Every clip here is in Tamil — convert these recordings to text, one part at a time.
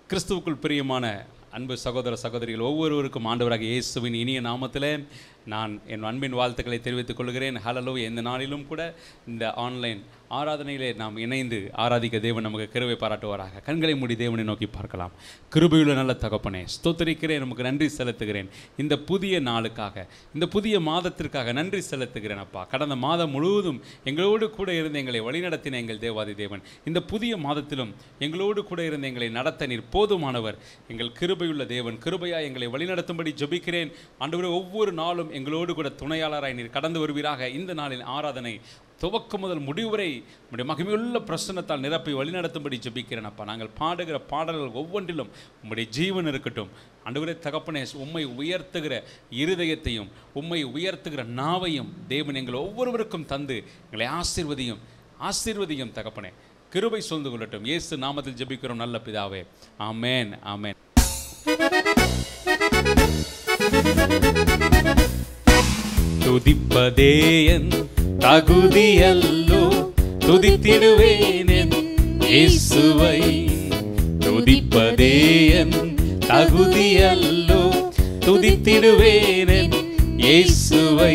கிறிஸ்துவுக்குள் பிரியமான அன்பு சகோதர சகோதரிகள் ஒவ்வொருவருக்கும் ஆண்டவராக இயேசுவின் இனிய நாமத்தில் நான் என் அன்பின் வாழ்த்துக்களை தெரிவித்துக் கொள்கிறேன் ஹலலோ எந்த நாளிலும் கூட இந்த ஆன்லைன் ஆராதனையிலே நாம் இணைந்து ஆராதிக்க தேவன் நமக்கு கிருபை பாராட்டுவாராக கண்களை மூடி தேவனை நோக்கி பார்க்கலாம் கிருபையுள்ள நல்ல தகப்பனே ஸ்தோத்தரிக்கிறேன் நமக்கு நன்றி செலுத்துகிறேன் இந்த புதிய நாளுக்காக இந்த புதிய மாதத்திற்காக நன்றி செலுத்துகிறேன் அப்பா கடந்த மாதம் முழுவதும் எங்களோடு கூட இருந்து எங்களை வழிநடத்தின எங்கள் தேவாதி தேவன் இந்த புதிய மாதத்திலும் எங்களோடு கூட இருந்து எங்களை நடத்த நீர் போதுமானவர் எங்கள் கிருபையுள்ள தேவன் கிருபையா எங்களை வழிநடத்தும்படி ஜெபிக்கிறேன் ஆண்டவரே ஒவ்வொரு நாளும் எங்களோடு கூட துணையாளராய் நீர் கடந்து வருவீராக இந்த நாளின் ஆராதனை துவக்கம் முதல் முடிவு வரை உம்முடைய மகிமையுள்ள பிரசன்னத்தால் நிரப்பி வழிநடத்தும்படி ஜெபிக்கிறேன் அப்பா நாங்கள் பாடுகிற பாடல்கள் ஒவ்வொன்றிலும் உம்முடைய ஜீவன் இருக்கட்டும் ஆண்டவரே தகப்பனே உம்மை உயர்த்துகிற இருதயத்தையும் உம்மை உயர்த்துகிற நாவையும் தேவன் எங்கள் ஒவ்வொருவருக்கும் தந்து எங்களை ஆசீர்வதியும் ஆசீர்வதியும் தகப்பனே கிருபை சொல்ந்து கொள்ளட்டும் இயேசு நாமத்தில் ஜெபிக்கிறோம் நல்ல பிதாவே ஆமென் ஆமென் துதிப்பதே என் தகுதியல்லோ துதித்திடுவேன் என் இயேசுவை துதிப்பதே என் தகுதியல்லோ துதித்திடுவேன் என் இயேசுவை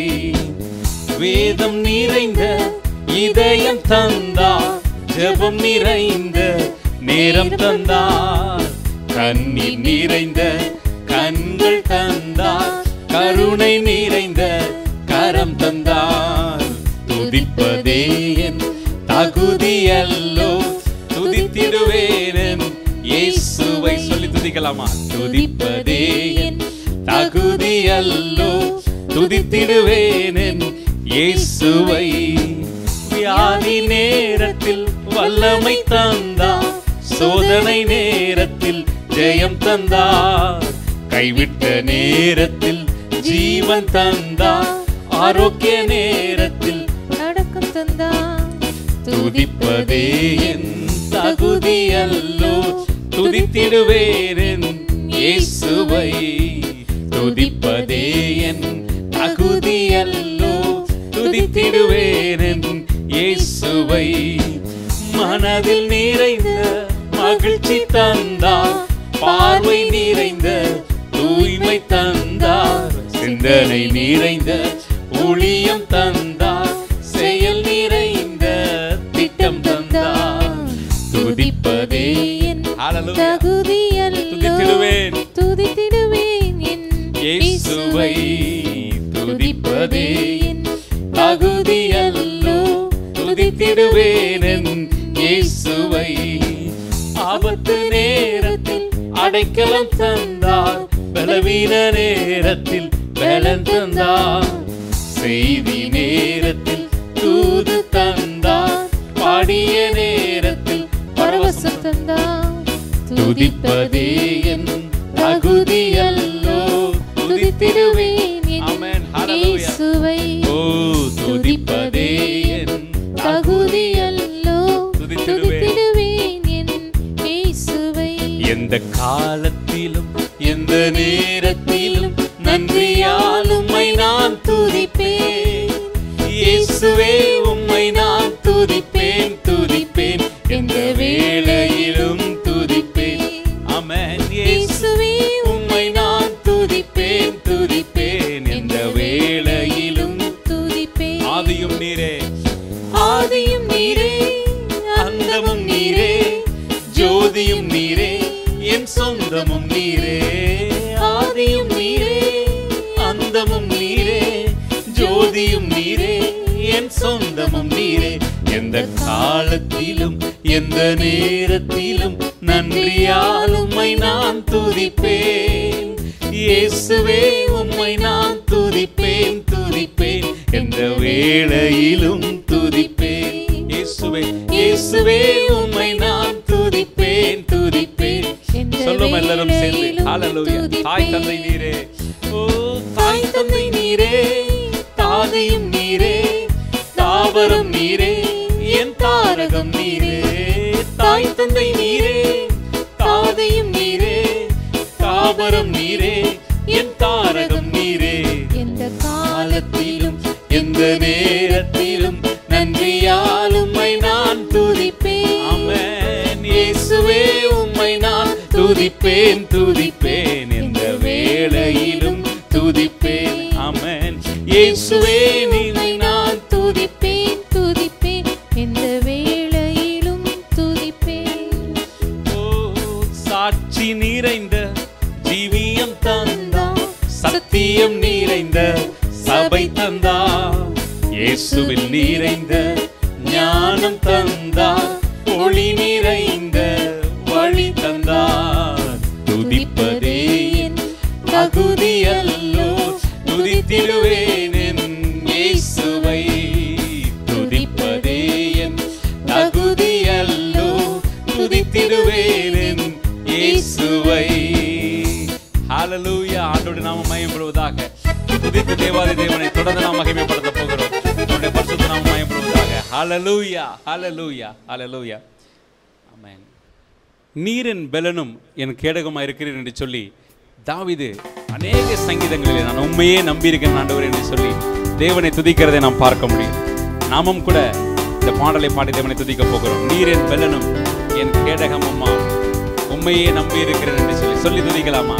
வேதம் நிறைந்த இதயம் தந்தார் ஜெபம் நிறைந்த நேரம் தந்தார் கண்ணீர் நிறைந்த கண்கள் தந்தார் கருணை நிறைந்த கரம் தந்தார் துதிப்பதே என் தகுதியல்லோ துதித்திடுவேன் இயேசுவை சொல்லி துதிக்கலாமா துதிப்பதே என் தகுதியல்லோ துதித்திடுவேன் இயேசுவை வியாதி நேரத்தில் வல்லமை தந்தார் சோதனை நேரத்தில் ஜெயம் தந்தார் கைவிட்ட நேரத்தில் ஜீவன் தந்தார் ஆரோக்கிய நேரத்தில் அடக்கம் தந்தான் துதிப்பதே என் தகுதியல்லோ துதித்திடுவேன் இயேசுவை துதிப்பதே என் தகுதியல்லோ துதித்திடுவேன் இயேசுவை மனதில் நிறைந்த மகிழ்ச்சி தந்தார் பார்வை நிறைந்த தூய்மை தந்தார் சிந்தனை நிறைந்த ஊழியம் தந்தார் செயல் நிறைந்த திட்டம் தந்தார் துதிப்பதே Hallelujah. தகுதியல்லோ துதித்திடுவேன். துதித்திடுவேன் என் இயேசுவை துதிப்பதே என் தகுதியல்லோ துதித்திடுவேன் இயேசுவை ஆபத்து நேரத்தில் அடைக்கலம் தந்தார் பலவீன நேரத்தில் பலன் தந்தார் செய்தி நேரத்தில் தூது தந்தார் பாடிய நேரத்தில் பரவசம் தந்தான் துதிப்பதே என் தகுதியல்லோ துதித்திடுவேன் என் ஆமென் ஹalleluya இயேசுவை ஓ துதிப்பதே என் தகுதியல்லோ துதித்திடுவேன். துதித்திடுவேன் என் இயேசுவை எந்த காலத்திலும் எந்த நேரத்திலும் நன்றியால் உம்மை நான் துதிப்பேன் இயேசுவே உம்மை நான் துதிப்பேன் துதிப்பேன் எந்த வேளையிலும் துதிப்பேன் ஆமென் இயேசுவே உம்மை நான் துதிப்பேன் துதிப்பேன் எந்த வேளையிலும் துதிப்பேன் ஆதியும் நீரே ஆதியும் நீரே அந்தமும் நீரே ஜோதியும் நீரே என் சொந்தமும் நீரே ஆதியும் நீரே அந்தமும் நீரே ஜோதியும் நீரே என் சொந்தமும் நீரே எந்த காலத்திலும் எந்த நேரத்திலும் நன்றியால் உம்மை நான் துதிப்பேன் இயேசுவே உம்மை நான் துதிப்பேன் துதிப்பேன் எந்த வேளையிலும் துதிப்பேன் இயேசுவே இயேசுவே உம்மை நான் துதிப்பேன் துதிப்பேன் எந்த சொல்லும் எல்லாரும் சேர்ந்து வேளையிலும் ஹalleluya தாய் தந்தை துதிப்பேன். நீரே ஓ தாய் தந்தை நீரே தாதையும் நீரே தாவரம் நீரே என் தாரகம் நீரே தாய் தந்தை நீரே தாதையும் நீரே தாவரம் நீரே என் தாரகம் நீரே எந்த காலத்திலும் எந்த நேரத்திலும் நன்றியால் உம்மை நான் துதிப்பேன் ஆமென் இயேசுவே உம்மை நான் துதி துதிப்பேன் துதிப்பேன் எந்த வேளையிலும் துதிப்பேன் ஆமென் இயேசுவே நீனை நான் துதிப்பேன் துதிப்பேன் எந்த வேளையிலும் துதிப்பேன் ஓ, சாட்சி நிறைந்த ஜீவியம் தந்தா சத்தியம் நிறைந்த சபை தந்தா இயேசுவில் நிறைந்த ஞானம் தந்தா ஒளி நிறைந்த வழி தந்தார் துதிப்பதே என் தகுதியல்லோ துதித்திடுவேன் என் இயேசுவை துதிப்பதே என் தகுதியல்லோ துதித்திடுவேன் என் இயேசுவை ஹalleluya ஆண்டோடு நாம மகிமைப்படுவதாக துதித்து தேவாதி தேவனை தொடர்ந்து நாம் மகிமைப்படுத்த போகிறோம் அவருடைய பரிசுத்த நாம மகிமைப்படுவதாக ஹalleluya ஹalleluya ஹalleluya ஆமென் நீரின் பெலனும் என் கேடகமாக இருக்கிறேன் என்று சொல்லி தாவீது அநேக சங்கீதங்களிலே நான் உண்மையே நம்பியிருக்கேன் ஆண்டவர் என்று சொல்லி தேவனை துதிக்கிறதை நாம் பார்க்க முடியும் நாமும் கூட இந்த பாடலை பாடி தேவனை துதிக்க போகிறோம் நீரின் பெலனும் என் கேடகமும்மா உண்மையே நம்பி இருக்கிறேன் என்று சொல்லி சொல்லி துதிக்கலாமா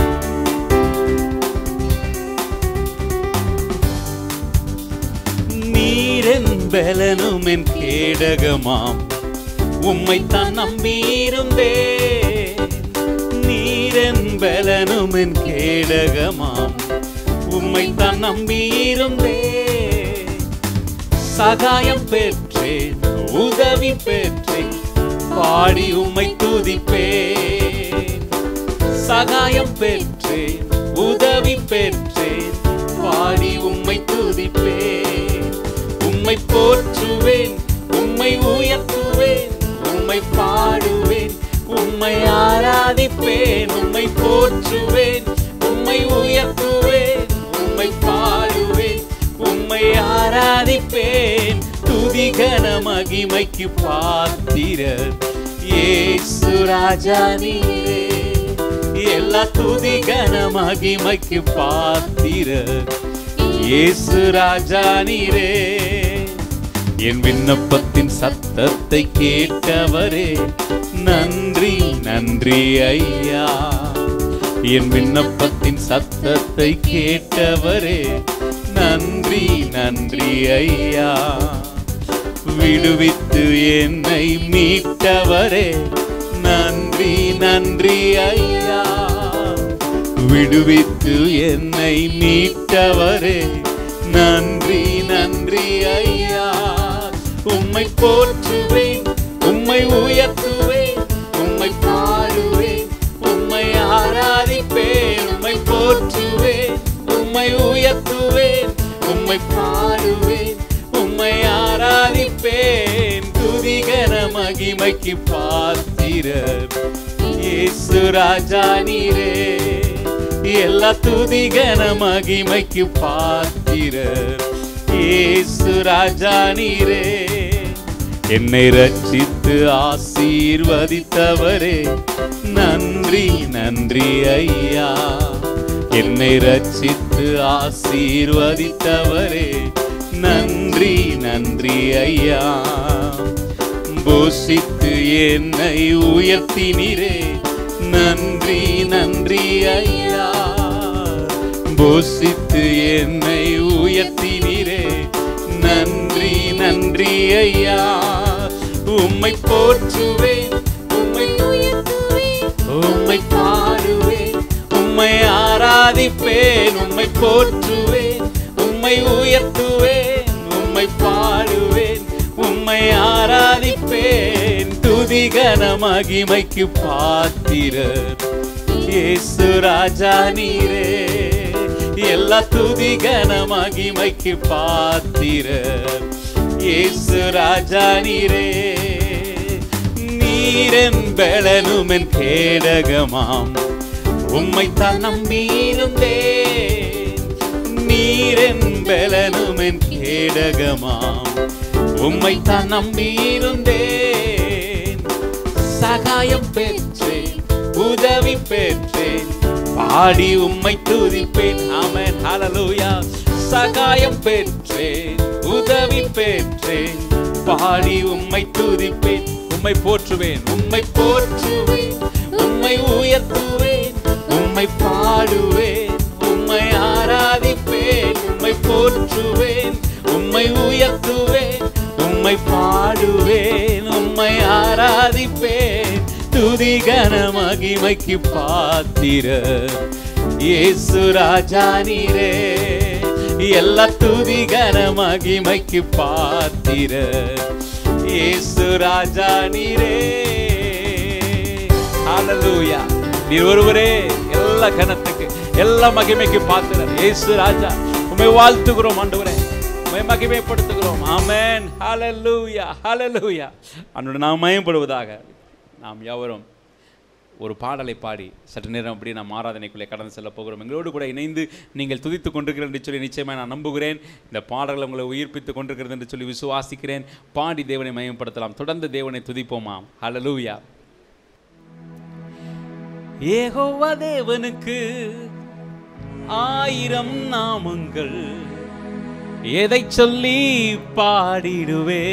நீரின் பெலனும் என் கேடகமாம் உம்மைத்தான் நம்பியிருந்தேன் நீரன் பலனும் என் கேடகமாம் உம்மைத்தான் நம்பியிருந்தேன் சகாயம் பெற்றேன் உதவி பெற்றேன் பாடி உம்மை துதிப்பேன் சகாயம் பெற்றேன் உதவி பெற்றேன் பாடி உம்மை துதிப்பேன் உம்மை போற்றுவேன் உம்மை உயர்த்துவேன் உம்மை பாடுவேன் உம்மை ஆராதிப்பேன் உம்மை போற்றுவேன் உம்மை உயர்த்துவேன் உம்மை பாடுவேன் உம்மை ஆராதிப்பேன் துதிகன மகிமைக்கு பாத்திரர் ஏசு ராஜா நீரே எல்லா துதிகன மகிமைக்கு பாத்திரர் இயேசு ராஜா நீரே என் விண்ணப்பத்தின் சத்தத்தை கேட்டவரே நன்றி நன்றி ஐயா என் விண்ணப்பத்தின் சத்தத்தை கேட்டவரே நன்றி நன்றி ஐயா விடுவித்து என்னை மீட்டவரே நன்றி நன்றி ஐயா விடுவித்து என்னை மீட்டவரே நன்றி நன்றி ஐயா உம்மை போற்றுவேன் உம்மை உயர்த்துவேன் உம்மை பாடுவேன் உம்மை ஆராதிப்பேன் உம்மை போற்றுவேன் உம்மை உயர்த்துவேன் உம்மை பாடுவேன் உம்மை ஆராதிப்பேன் துதிகர மகிமைக்கு பாத்திரர் இயேசு ராஜா நீரே எல்லா துதிகன மகிமைக்கு பாத்திரர் இயேசு ராஜா நீரே என்னை ரட்சித்து ஆசீர்வதித்தவரே நன்றி நன்றி ஐயா என்னை ரட்சித்து ஆசீர்வதித்தவரே நன்றி நன்றி ஐயா போஷித்து என்னை உயர்த்தினீரே நன்றி நன்றி ஐயா போஷித்து என்னை உயர்த்தினீரே நன்றி நன்றி ஐயா உம்மை போற்றுவேன் உம்மை உயர்த்துவேன் உம்மை பாடுவேன் உம்மை ஆராதிப்பேன் உம்மை போற்றுவேன் உம்மை உயர்த்துவேன் உம்மை பாடுவேன் உம்மை ஆராதிப்பேன் துதிகன மகிமைக்கு பாத்திரர் இயேசு ராஜா நீரே எல்லா துதிகன மகிமைக்கு பாத்திரர் இயேசு ராஜா நீரே நீரன் பலனுமென் கேடகமாம் உம்மைத்தான் நம்பியிருந்தேன் நீரன் பலனுமென் கேடகமாம் உம்மைத்தான் நம்பியிருந்தேன் சகாயம் பெற்றேன் உதவி பெற்றேன் பாடி உம்மை துதிப்பேன் ஆமென் ஹalleluya சகாயம் பெற்றேன் உதவி பெற்றேன் பாடி உம்மை துதிப்பேன் உம்மை போற்றுவேன் உம்மை போற்றுவேன் உம்மை உயர்த்துவேன் பாடுவேன் உம்மை ஆராதிப்பேன் உம்மை போற்றுவேன் உம்மை உயர்த்துவேன் உம்மை பாடுவேன் உம்மை ஆராதிப்பேன் துதிகன மகிமைக்கு பாத்திர இயேசு ராஜா நீரே எல்லா துதிகன மகிமைக்கு பாத்திர இயேசு ராஜா நீரே ஹalleluya நீர் ஒருவரே எல்லா கனத்துக்கு எல்லா மகிமைக்கு பாத்திரர் இயேசு ராஜா உம்மை வாழ்த்துகிறோம் ஆண்டவரே உம்மை மகிமைப்படுத்துகிறோம் ஆமென் ஹalleluya ஹalleluya அன்னோட நாம் மயப்படுவதாக நாம் யாவரும் ஒரு பாடலை பாடி சற்று நேரம் அப்படி நாம் ஆராதனைக்குள்ளே கடந்து செல்ல போகிறோம் எங்களோடு கூட இணைந்து நீங்கள் துதித்து கொண்டிருக்கிறேன் என்று சொல்லி நிச்சயமாக நான் நம்புகிறேன் இந்த பாடல்கள் உங்களை உயிர்ப்பித்து கொண்டிருக்கிறது என்று சொல்லி விசுவாசிக்கிறேன் பாடி தேவனை மயப்படுத்தலாம் தொடர்ந்து தேவனை துதிப்போமாம் ஹalleluya ஏகோவா தேவனுக்கு ஆயிரம் நாமங்கள் எதை சொல்லி பாடிடுவே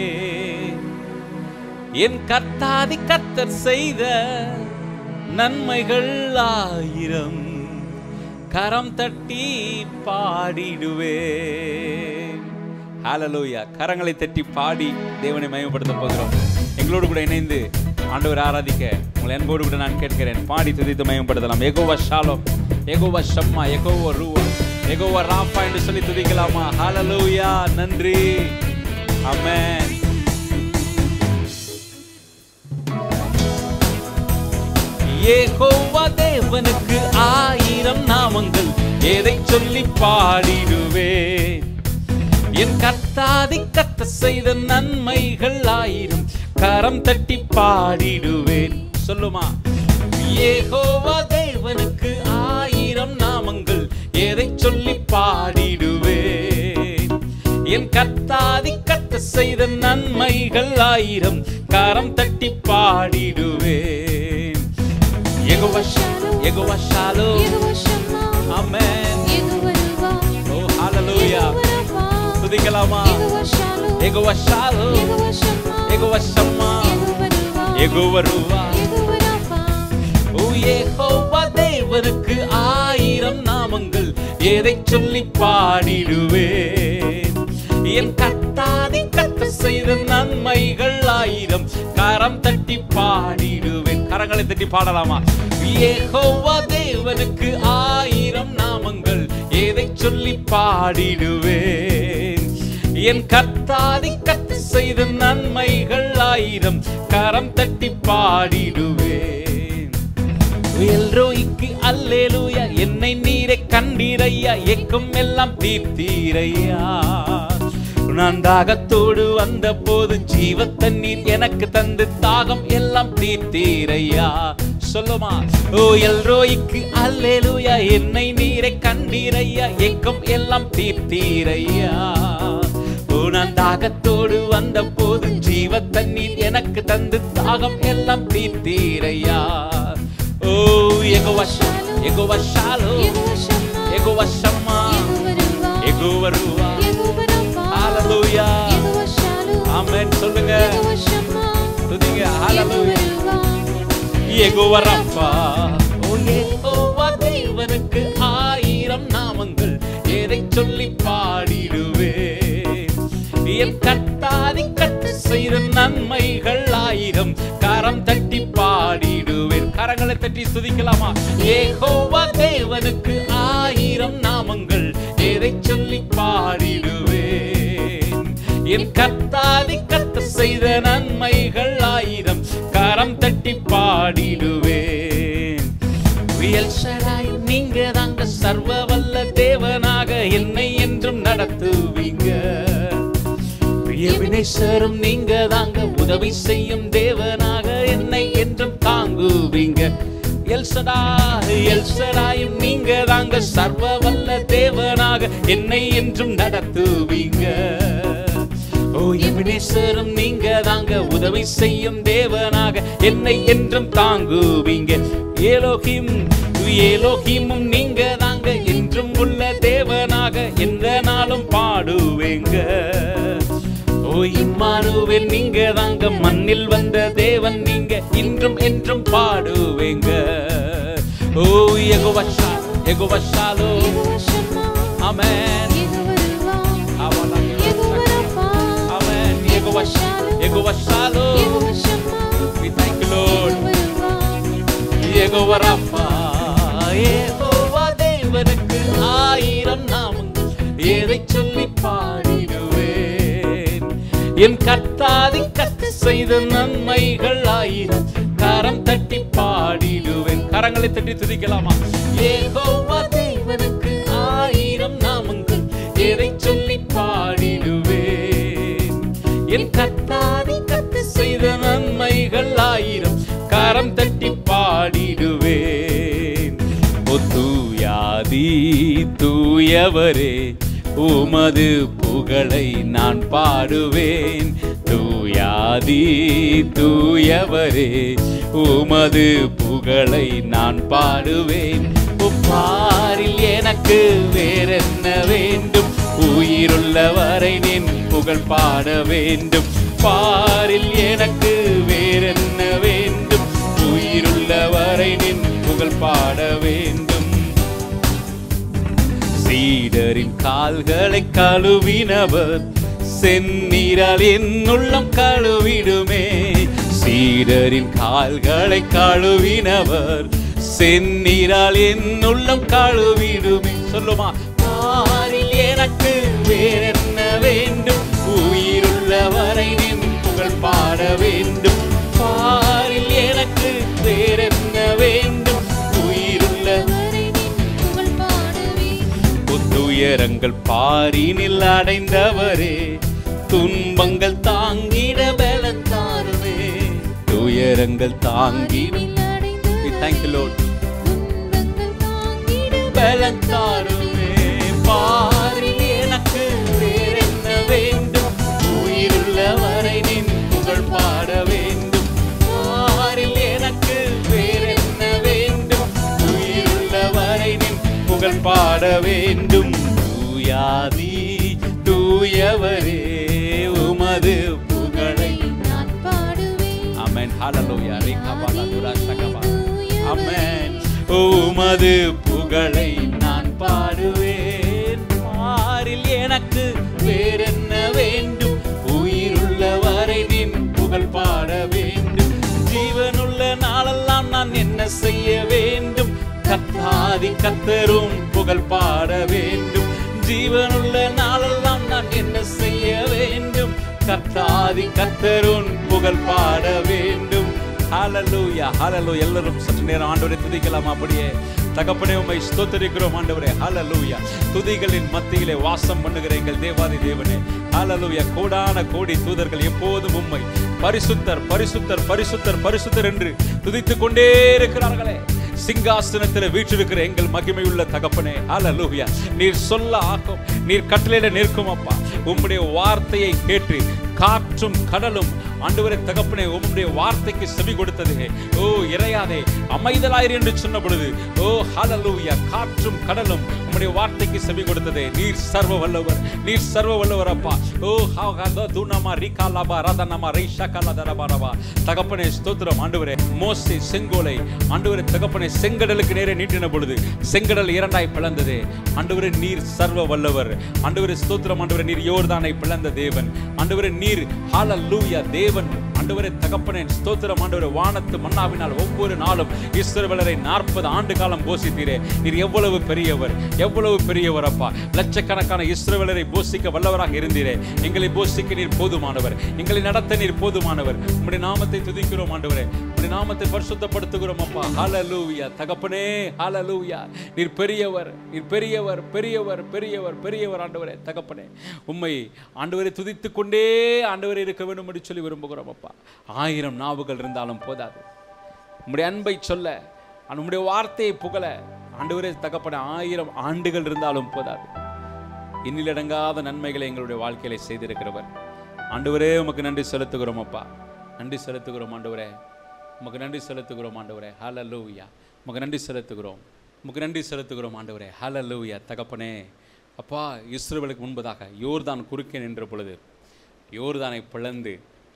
என் கர்த்தாதி கர்த்தர் செய்த நன்மைகள் ஆயிரம் கரம் தட்டி பாடிடுவே ஹalleluya கரங்களை தட்டி பாடி தேவனை மயமப்படுத்த போகிறோம் எங்களோடு கூட இணைந்து ஆண்டவர் ஆராதிக்க உங்களை அன்போடு கூட நான் கேட்கிறேன் பாடி துதித்து மயமப்படுத்தலாம் எகோவா ஷாலோம் எகோவா ஷம்மா எகோவா ரூவா எகோவா ராஃபா என்று சொல்லி துதிக்கலாமா ஹalleluya நன்றி ஆமென் ஏகோவா தேவனுக்கு ஆயிரம் நாமங்கள் எதை சொல்லி பாடிடுவேன் என் கத்தாதி கத்த செய்த நன்மைகள் ஆயிரம் கரம் தட்டி பாடிடுவேன் சொல்லுமா ஏகோவா தேவனுக்கு ஆயிரம் நாமங்கள் எதை சொல்லி பாடிடுவேன் என் கத்தாதி கத்த செய்த நன்மைகள் ஆயிரம் கரம் தட்டி பாடிடுவேன் எகோவா எகோவா ஷாலோ ஆமென் ஓ ஹalleluya துதிக்கலாமா எகோவா ஷாலோ எகோவா ஷம்மா எகோவா ரூவா ஓ யெகோவா தேவனுக்கு ஆயிரம் நாமங்கள் எதை சொல்லி பாடிடுவேன் என் கத்தாதி கத்த செய்த நன்மைகள் ஆயிரம் கரம் தட்டி பாடிடுவேன் கரங்களை தட்டி பாடலாமா யெகோவா தேவனுக்கு ஆயிரம் நாமங்கள் எதை சொல்லி பாடிடுவேன் என் கத்தாதி கத்த செய்த நன்மைகள் ஆயிரம் கரம் தட்டி பாடிடுவேன் எல்ரோய்க்கு அல்லேலூயா என்னை நீரை கண்டீரையா எக்கும் எல்லாம் தீர்த்தீரையா நான் தாகத்தோடு வந்த போது ஜீவ தண்ணீர் எனக்கு தந்து தாகம் எல்லாம் தீர்த்தீரையா சொல்லுமா ஓ எல்ரோய்க்கு அல்லேலூயா என்னை நீரை கண்டீரையா எக்கும் எல்லாம் தீர்த்தீரையா ஓ நான் தாகத்தோடு வந்த போது ஜீவ தண்ணீர் எனக்கு தந்து தாகம் எல்லாம் தீர்த்தீரையா ஓ எகோவா எகோவா ஷாலோ எகோவா ஷம்மா எகோவா ரூவா ஹalleluya ஆமென் சொல்லுங்க துதிங்க ஹalleluya எகோவா ரப்பா ஓ யெகோவா தேவனுக்கு ஆயிரம் நாமங்கள் எதை சொல்லி பாடிடுவேன் என் கத்தாதி கட்டு செய்த நன்மைகள் ஆயிரம் கரம் தட்டி பாடிடுவேன் கரங்களை தட்டி துதிக்கலாமா ஏகோவா தேவனுக்கு ஆயிரம் நாமங்கள் எதை சொல்லி பாடிடுவேன் என் கத்தாதி கத்த செய்த நன்மைகள் ஆயிரம் கரம் தட்டி பாடிடுவேன் புயல் ஷடாய் நீங்க தாங்க சர்வ வல்ல தேவனாக என்னை என்றும் நடத்துவீங்க பிரியவினேஸ்வரும் நீங்க தாங்க உதவி செய்யும் தேவனாக என்னை என்றும் தாங்குவீங்க எல்சடாய் எல்சடாயும் நீங்க தாங்க சர்வ வல்ல தேவனாக என்னை என்றும் நடத்துவீங்க ஓ எபினேஸ்வரம் நீங்க தாங்க உதவி செய்யும் தேவனாக என்னை என்றும் தாங்குவீங்க ஏலோகிம் ஏலோகிமும் நீங்க தாங்க என்றும் உள்ள தேவனாக எந்த நாளும் பாடுவேங்க ஓ இம்மானுவேல் நீங்க தாங்க மண்ணில் வந்த தேவன் நீங்க இன்றும் என்றும் பாடுவேங்க ஓ யெகோவா ஷா- எகுவ ஷாலோ யெகோவா ஷம்மா ஆமென் யெகோவா ருவா அவலா Jehovah Rafah amen எகுவ எகுவ shallow Jehovah ஷம்மா we thank you lord Jehovah ருவா யெகோவா ரஃபா யெகோவா தேவனுக்கு ஆயிரம் நாமங்கள் எதை சொல்லி பாடிடுவேன் என் கத்தாதி கத்து செய்த நன்மைகள் ஆயிரம் கரம் தட்டி பாடிடுவேன் கரங்களை தட்டி துதிக்கலாமா யெகோவா தேவனுக்கு ஆயிரம் நாமங்கள் எதை சொல்லி பாடிடுவேன் என் கத்தாதி கத்து செய்த நன்மைகள் ஆயிரம் கரம் தட்டி பாடிடுவேன் ஓ தூயாதி தூயவரே உமது புகழை நான் பாடுவேன் தூயாதி தூயவரே உமது புகழை நான் பாடுவேன் உப்பாரில் எனக்கு வேறென்ன வேண்டும் உயிருள்ளவரை நின் புகழ் பாட வேண்டும் பாரில் எனக்கு வேறென்ன வேண்டும் உயிருள்ளவரை நின் புகழ் பாட வேண்டும் சீடரின் கால்களை கழுவினவர் செந்நீரால் என் உள்ளம் கழுவிடுமே சீடரின் கால்களை கழுவினவர் செந்நீரால் என் உள்ளம் கழுவிடுமே சொல்லுமா பாரில் எனக்கு வேறென்ன வேண்டும் உயிருள்ளவரை நின் புகழ் பாட வேண்டும் பாரில் எனக்கு வேறென்ன வேண்டும் உயிருள்ள வரை நின் புகழ் பாடுவே புத்துயரங்கள் பாரினில் அடைந்தவரே துன்பங்கள் தாங்கிட பலன் தாருவே துயரங்கள் தாங்கிட We thank you, Lord. பலன் தாருவே பாரில் எனக்கு வேறென்ன வேண்டும் உயிருள்ளவரை நின் புகழ் பாட வேண்டும் பாரில் எனக்கு வேறென்ன வேண்டும் உயிருள்ளவரை நின் புகழ் பாட வேண்டும் தூயாதி தூயவரே உமது புகழை நான் பாடுவேன் ஆமென் ஹalleluya ரேகபாலா துரா சகபா ஆமென் உமது புகழை நான் பாடுவேன் பாரில் எனக்கு வேறென்ன வேண்டும் உயிருள்ளவரை நின் புகழ் பாட வேண்டும் ஜீவனுள்ள நாளெல்லாம் நான் என்ன செய்ய வேண்டும் கத்தாதி கத்தரும் புகழ் பாட வேண்டும் ஜீவனுள்ள நாளெல்லாம் நான் என்ன செய்ய வேண்டும் கத்தாதி கத்தரும் புகழ் பாட வேண்டும் ஹalleluya ஹalleluya எல்லாரும் சற்று நேரம் ஆண்டவரை துதிக்கலாம் அப்படியே தகப்பனே உம்மை ஸ்தோத்திரிக்கிறோம் ஆண்டவரே ஹalleluya துதிகளின் மத்தியிலே வாசம் பண்ணுகிற எங்கள் தேவாதி தேவனே ஹalleluya கோடான கோடி தூதர்கள் எப்போதும் உம்மை பரிசுத்தர் பரிசுத்தர் பரிசுத்தர் பரிசுத்தர் என்று துதித்துக் கொண்டே இருக்கிறார்களே சிங்காசனத்தில் வீற்றிருக்கிற எங்கள் மகிமையுள்ள தகப்பனே ஹalleluya நீர் சொல்ல ஆக்கும் நீர் கட்டளையிட நிற்கும் அப்பா உம்முடைய வார்த்தையை கேட்டு காற்றும் கடலும் ஆண்டவரே தகப்பனே உம்முடைய வார்த்தைக்கு செவி கொடுத்தது ஓ இறையாதே அமைதலாயிரு என்று சொன்ன பொழுது ஓ ஹalleluya காற்றும் கடலும் உம்முடைய வார்த்தைக்கு செவி கொடுத்ததே நீர் சர்வ வல்லவர் நீர் சர்வ வல்லவர் அப்பா ஓ ஹாகா துனமா ரிகாலாபா ரதனமா ரைஷகலா தரபாரபா தகப்பனே ஸ்தோத்திரம் ஆண்டவரே மோசே செங்கோலை ஆண்டவரே தகப்பனே செங்கடலுக்கு நேரே நீட்டின பொழுது செங்கடல் இரண்டாய் பிளந்ததே ஆண்டவரே நீர் சர்வ வல்லவர் ஆண்டவரே ஸ்தோத்திரம் ஆண்டவரே நீர் யோர்தானை பிளந்த தேவன் ஆண்டவரே நீர் ஹalleluya தேவன் ஆண்டவரே தகப்பனே ஸ்தோத்திரம் ஆண்டவரே வானத்து மன்னாவினால் ஒவ்வொரு நாளும் இஸ்ரவேலரை நாற்பது ஆண்டு காலம் போஷித்தீரே நீர் எவ்வளவு பெரியவர் எவ்வளவு பெரியவர் அப்பா லட்சக்கணக்கான இஸ்ரவேலரை போஷிக்க வல்லவராக இருந்தீரே எங்களை போஷிக்க நீர் போதுமானவர் எங்களை நடத்த நீர் போதுமானவர் உம்முடைய நாமத்தை துதிக்கிறோம் ஆண்டவரே உம்முடைய நாமத்தை பரிசுத்தப்படுத்துகிறோம் அப்பா ஹalleluya தகப்பனே ஹalleluya நீர் பெரியவர் நீர் பெரியவர் பெரியவர் பெரியவர் பெரியவர் ஆண்டவரே தகப்பனே உம்மை ஆண்டவரை துதித்துக் கொண்டே ஆண்டவரை இருக்க வேண்டும் என்று சொல்லி விரும்புகிறோம் அப்பா ஆயிரம் நாவுகள் இருந்தாலும் போதாது உம்முடைய அன்பை சொல்ல உம்முடைய வார்த்தையை புகழ ஆண்டவரே தகப்பன ஆயிரம் ஆண்டுகள் இருந்தாலும் போதாது இன்னிலடங்காத நன்மைகளை எங்களுடைய வாழ்க்கையில செய்திருக்கிறவர் ஆண்டவரே உமக்கு நன்றி செலுத்துகிறோம் அப்பா நன்றி செலுத்துகிறோம் ஆண்டவரே உமக்கு நன்றி செலுத்துகிறோம் ஆண்டவரே ஹalleluya உமக்கு நன்றி செலுத்துகிறோம் உமக்கு நன்றி செலுத்துகிறோம் ஆண்டவரே ஹalleluya தகப்பனே அப்பா இஸ்ரவேலுக்கு முன்பதாக யோர்தான் குறுக்கே நின்ற பொழுது யோர்தானை பிளந்து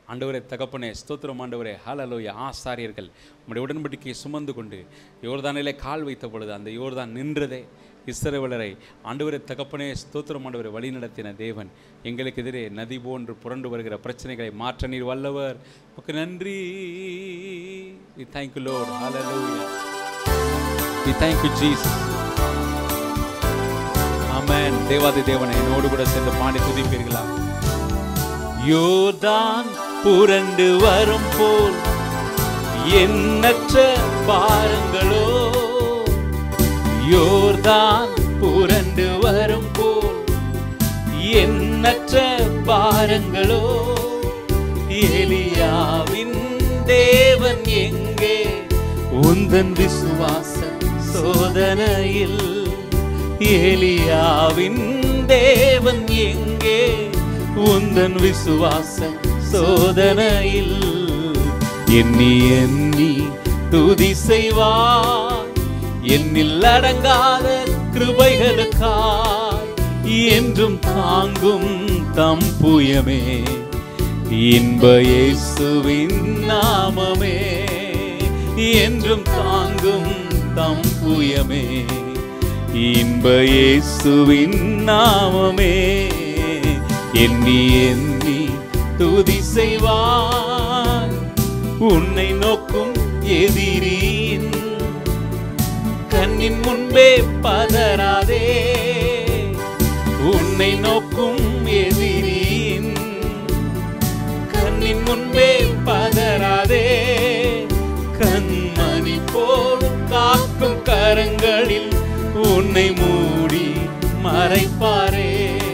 ஆண்டவரே தகப்பனே ஸ்தோத்திரம் ஆண்டவரே ஹalleluya ஆசாரியர்கள் உம்முடைய உடன்படிக்கையை சுமந்து கொண்டு யோர்தானிலே கால் வைத்த பொழுது அந்த யோர்தான் நின்றதே இஸ்ரவேலரை ஆண்டவரே தகப்பனே ஸ்தோத்திரம் ஆண்டவரை வழி நடத்தின தேவன் எங்களுக்கு எதிரே நதி போன்று புரண்டு வருகிற பிரச்சனைகளை மாற்ற நீர் வல்லவர் உமக்கு நன்றி வி தேங்க் யூ லோட் ஹalleluya we thank you Jesus amen தேவாதி தேவனை என்னோடு கூட சேர்ந்து பாடி துதிப்பீர்களா யோர்தான் புரண்டு வரும் போல் எண்ணற்ற பாரங்களோ யோர்தான் புரண்டு வரும் போல் எண்ணற்ற பாரங்களோ எலியாவின் தேவன் எங்கே உந்தன் விசுவாச சோதனையில் எலியாவின் தேவன் எங்கே உந்தன் விசுவாச சோதனையில் எண்ணி எண்ணி துதி செய்வார் என்னில் அடங்காத கிருபைகளுக்காய் என்றும் தாங்கும் தம் புயமே இன்ப இயேசுவின் நாமமே என்றும் தாங்கும் தம் புயமே இன்ப இயேசுவின் நாமமே எண்ணி எண்ணி துதி செய்வான் உன்னை நோக்கும் எதிரியின் கண்ணின் முன்பே பதறாதே உன்னை நோக்கும் எதிரியின் கண்ணின் முன்பே பதறாதே கண்மணி போல் காக்கும் கரங்களில் உன்னை மூடி மறைப்பாரே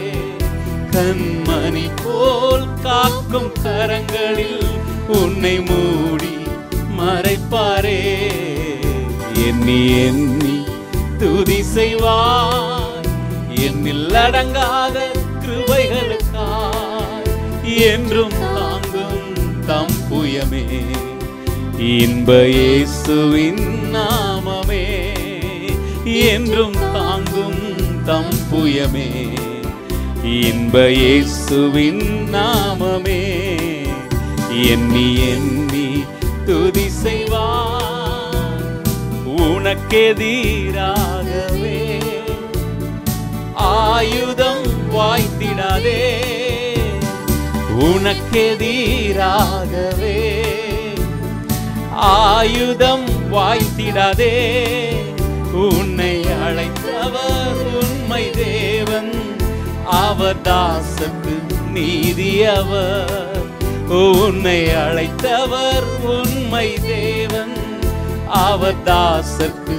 கண்மணி போல் காக்கும் கரங்களில் உன்னை மூடி மறைப்பாரே எண்ணி எண்ணி துதி செய்வார் என்னில் அடங்காத கிருபைகளுக்காய் என்றும் தாங்கும் தம் புயமே இன்ப இயேசுவின் நாமமே என்றும் தாங்கும் தம் புயமே இன்ப இயேசுவின் நாமமே எண்ணி எண்ணி துதி செய்வார் உனக்கெதிராகவே ஆயுதம் வாய்த்திடாதே உனக்கெதிராகவே ஆயுதம் வாய்த்திடாதே உன்னை அழைத்தவர் உண்மை தேவன் அவர் தாசக்கு நீதியவர் உன்னை அழைத்தவர் உண்மை தேவன் அவர் தாசக்கு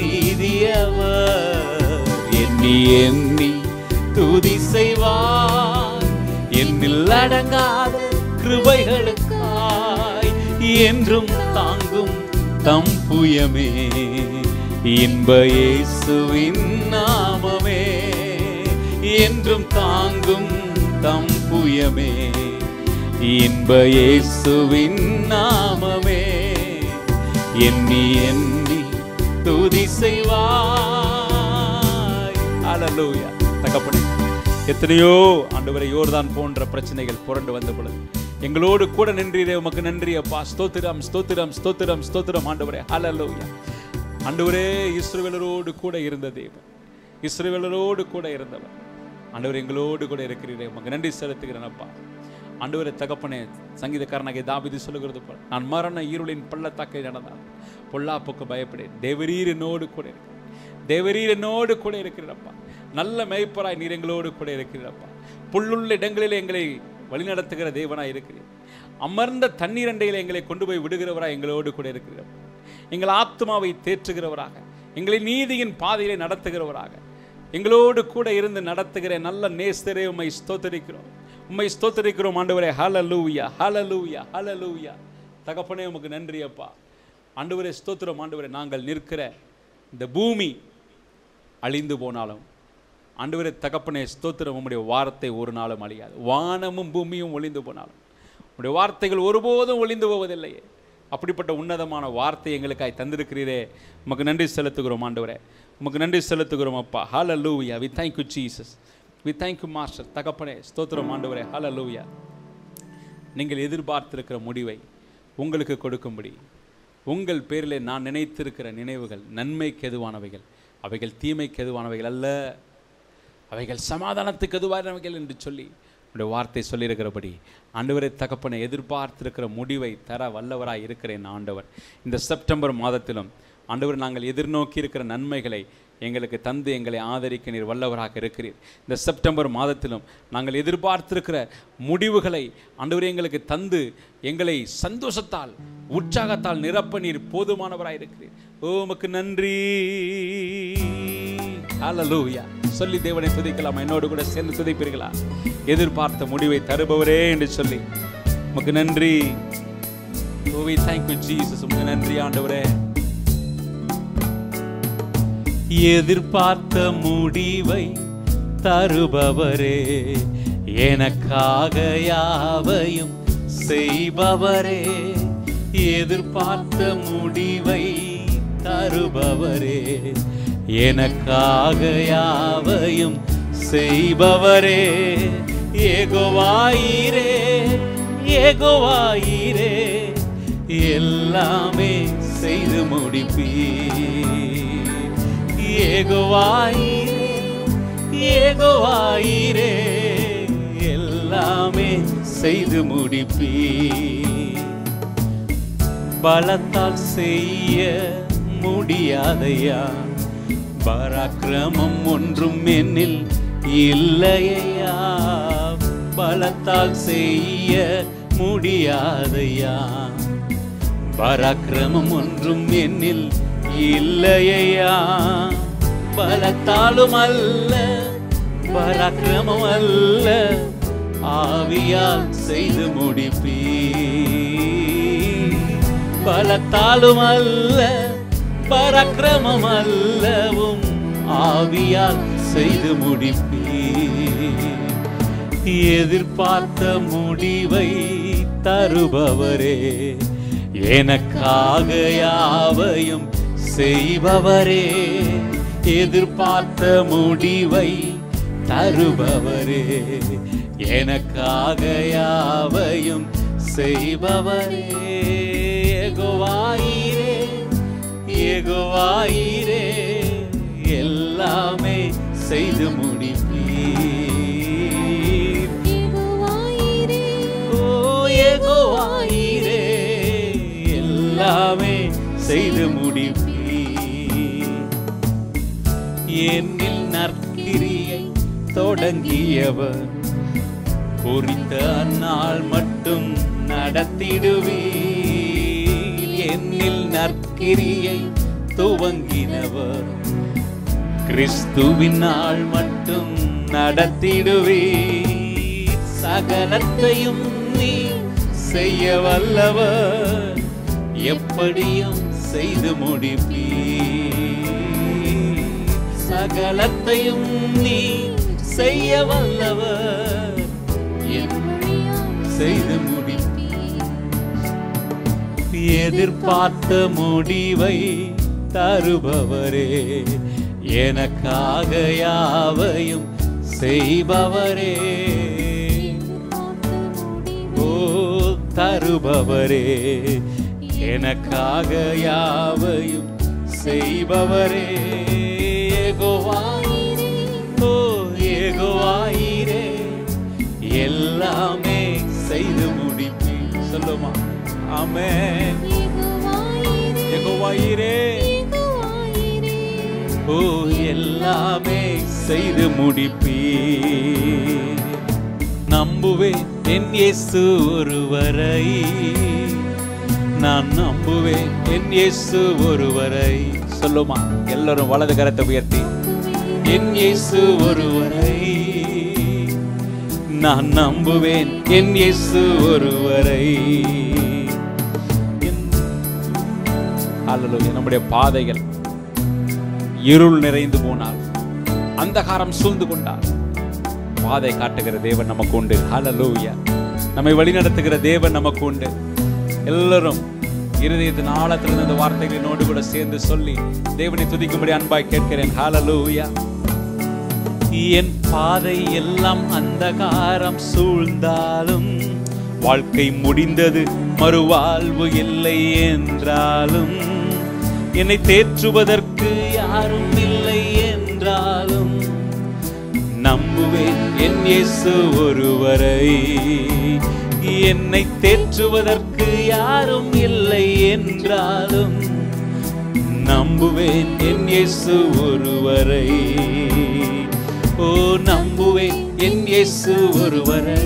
நீதியவர் எண்ணி எண்ணி துதி செய்வார் என்னில் அடங்காத கிருபைகளுக்காய் என்றும் தாங்கும் தம் புயமே இன்ப இயேசுவின் நாமமே என்றும் தாங்கும் தம் புயமே இன்ப இயேசுவின் நாமமே எண்ணி எண்ணி துதி செய்வாய் அல்லேலூயா தகப்பனே எத்தனையோ ஆண்டவரை யோர்தான் போன்ற பிரச்சனைகள் புரண்டு வந்த பொழுது எங்களோடு கூட நின்றீரே உமக்கு நன்றி அப்பா ஸ்தோத்திரம் ஸ்தோத்திரம் ஸ்தோத்திரம் ஸ்தோத்திரம் ஆண்டவரே ஹalleluya ஆண்டவரே இஸ்ரவேலரோடு கூட இருந்த தேவன் இஸ்ரவேலரோடு கூட இருந்தவர் ஆண்டவர் எங்களோடு கூட இருக்கிறீரே உமக்கு நன்றி செலுத்துகிறேன் அப்பா ஆண்டவரே தகப்பனே சங்கீதக்காரனாகிய தாபிது சொல்லுகிறது போல நான் மரண ஈருளின் பள்ளத்தாக்கை நடந்தான் பொல்லாப்புக்கு பயப்படேன் தேவரீர் என்னோடு கூட இருக்கிறேன் தேவரீர் என்னோடு கூட இருக்கிறப்பா நல்ல மேய்ப்பராய் நீர் எங்களோடு கூட இருக்கிறப்பா புல்லுள்ள இடங்களில் எங்களை வழிநடத்துகிற தேவனாய் இருக்கிறீர் அமர்ந்த தண்ணீர் அண்டையில் எங்களை கொண்டு போய் விடுகிறவராய் எங்களோடு கூட இருக்கிறப்பா எங்கள் ஆத்மாவை தேற்றுகிறவராக எங்களை நீதியின் பாதையிலே நடத்துகிறவராக எங்களோடு கூட இருந்து நடத்துகிற நல்ல நேஸ்தரே உம்மை ஸ்தோத்தரிக்கிறோம் உம்மை ஸ்தோத்தரிக்கிறோம் ஆண்டவரே ஹalleluya ஹalleluya ஹalleluya தகப்பனே உமக்கு நன்றி அப்பா ஆண்டவரே ஸ்தோத்திரம் ஆண்டவரே நாங்கள் நிற்கிற இந்த பூமி அழிந்து போனாலும் ஆண்டவரே தகப்பனே ஸ்தோத்திரம் உம்முடைய வார்த்தை ஒரு நாளும் அழியாது வானமும் பூமியும் ஒளிந்து போனாலும் உம்முடைய வார்த்தைகள் ஒருபோதும் ஒளிந்து போவதில்லையே அப்படிப்பட்ட உன்னதமான வார்த்தை எங்களுக்காய் தந்திருக்கிறீரே உமக்கு நன்றி செலுத்துகிறோம் ஆண்டவரே உமக்கு நன்றி செலுத்துகிறோம் அப்பா ஹalleluya we thank you jesus we thank you master தகப்பனே ஸ்தோத்திரம் ஆண்டவரே ஹalleluya நீங்கள் எதிர்பார்த்திருக்கிற முடிவை உங்களுக்கு கொடுக்கும்படி உங்கள் பேரில் நான் நினைத்திருக்கிற நினைவுகள் நன்மைக்கு எதுவானவைகள் அவைகள் தீமைக்கு எதுவானவைகள் அல்ல அவைகள் சமாதானத்துக்கு எதுவானவைகள் என்று சொல்லி உடைய வார்த்தை சொல்லியிருக்கிறபடி ஆண்டவரை தகப்பனை எதிர்பார்த்திருக்கிற முடிவை தர வல்லவராய் இருக்கிறேன் ஆண்டவர் இந்த செப்டம்பர் மாதத்திலும் ஆண்டவர் நாங்கள் எதிர்நோக்கி இருக்கிற நன்மைகளை எங்களுக்கு தந்து எங்களை ஆதரிக்க நீர் வல்லவராக இருக்கிறீர் இந்த செப்டம்பர் மாதத்திலும் நாங்கள் எதிர்பார்த்திருக்கிற முடிவுகளை ஆண்டவர் எங்களுக்கு தந்து எங்களை சந்தோஷத்தால் உற்சாகத்தால் நிரப்ப நீர் போதுமானவராய் இருக்கிறீர் ஓ உமக்கு நன்றி ஹalleluya சொல்லி தேவனை துதிக்கலாம் என்னோடு கூட சேர்ந்து துதிப்பீர்களா எதிர்பார்த்த முடிவை தருபவரே என்று சொல்லி உமக்கு நன்றி oh we thank you Jesus உமக்கு நன்றி ஆண்டவரே எதிர்பார்த்த முடிவை தருபவரே எனக்காக யாவையும் செய்பவரே எதிர்பார்த்த முடிவை தருபவரே எனக்காக யாவையும் செய்பவரே ஏகோவாயிரே ஏகோவாயிரே எல்லாமே செய்து முடிப்பீர் ஏகோவாயிரே ஏகோவாயிரே எல்லாமே செய்து முடிப்பீ பலத்தால் செய்ய முடியாதையா பராக்கிரமம் ஒன்றும் என்னில் இல்லையா பலத்தால் செய்ய முடியாதையா பராக்கிரமம் ஒன்றும் என்னில் இல்லையா பலத்தாலும் அல்ல பராக்கிரமம் அல்ல ஆவியால் செய்து முடிப்பீ பலத்தாலும் அல்ல பராக்கிரமம் அல்லவும் ஆவியால் செய்து முடிப்பீ எதிர்பார்த்த முடிவை தருபவரே எனக்காக யாவையும் செய்பவரே எதிர்பார்த்த முடிவை தருபவரே எனக்காக யாவையும் செய்பவரே ஏகோவாயிரே ஏகோவாயிரே எல்லாமே செய்து முடிப்பீர் யெகோவாயிரே ஓ ஏகோவாயிரே எல்லாமே செய்து முடிப்பீர் என்னில் நற்கிரியை தொடங்கியவர் குறித்த அந்நாள் மட்டும் நடத்திடுவீர் என்னில் நற்கிரியை துவங்கினவர் கிறிஸ்துவின் நாள் மட்டும் நடத்திடுவீர் சகலத்தையும் நீ செய்ய வல்லவர் எப்படியும் செய்து முடிப்பீர் சகலத்தையும் நீ செய்ய வல்லவர் எப்படியும் செய்து முடிப்பீர் எதிர்பார்த்த முடிவை தருபவரே எனக்காக யாவையும் செய்பவரே ஓ தருபவரே எனக்காக யாவையும் செய்பவரே ஏகோவாயிரே ஓ ஏகோவாயிரே எல்லாமே செய்து முடிப்பி சொல்லுமா ஆமென் யெகோவாயிரே ஏகோவாயிரே யெகோவாயிரே ஓ எல்லாமே செய்து முடிப்பீ நம்புவேன் என் இயேசு ஒருவரை நான் நம்புவேன் என் இயேசு ஒருவரை சொல்லுமா எல்லாரும் வலது கரத்தை உயர்த்தி என் இயேசு ஒருவரை நான் நம்புவேன் என் இயேசு ஒருவரை என் அல்லேலூயா நம்முடைய பாதைகள் இருள் நிறைந்து போனால் அந்தகாரம் சூழ்ந்து கொண்டால் பாதை காட்டுகிற தேவன் நமக்கு உண்டு ஹalleluya நம்மை வழிநடத்துகிற தேவன் நமக்கு உண்டு எல்லாரும் இருதயத்தின் ஆழத்திலிருந்து இந்த வார்த்தைகளை என்னோடு கூட சேர்ந்து சொல்லி தேவனை துதிக்கும்படி அன்பாய் கேட்கிறேன் ஹalleluya என் பாதை எல்லாம் அந்தகாரம் சூழ்ந்தாலும் வாழ்க்கை முடிந்தது மறுவாழ்வு இல்லை என்றாலும் என்னை தேற்றுவதற்கு யாரும் இல்லை என்றாலும் நம்புவேன் என் இயேசு ஒருவரை என்னை தேற்றுவதற்கு யாரும் இல்லை என்றாலும் நம்புவேன் என் இயேசு ஒருவரை ஓ நம்புவேன் என் இயேசு ஒருவரை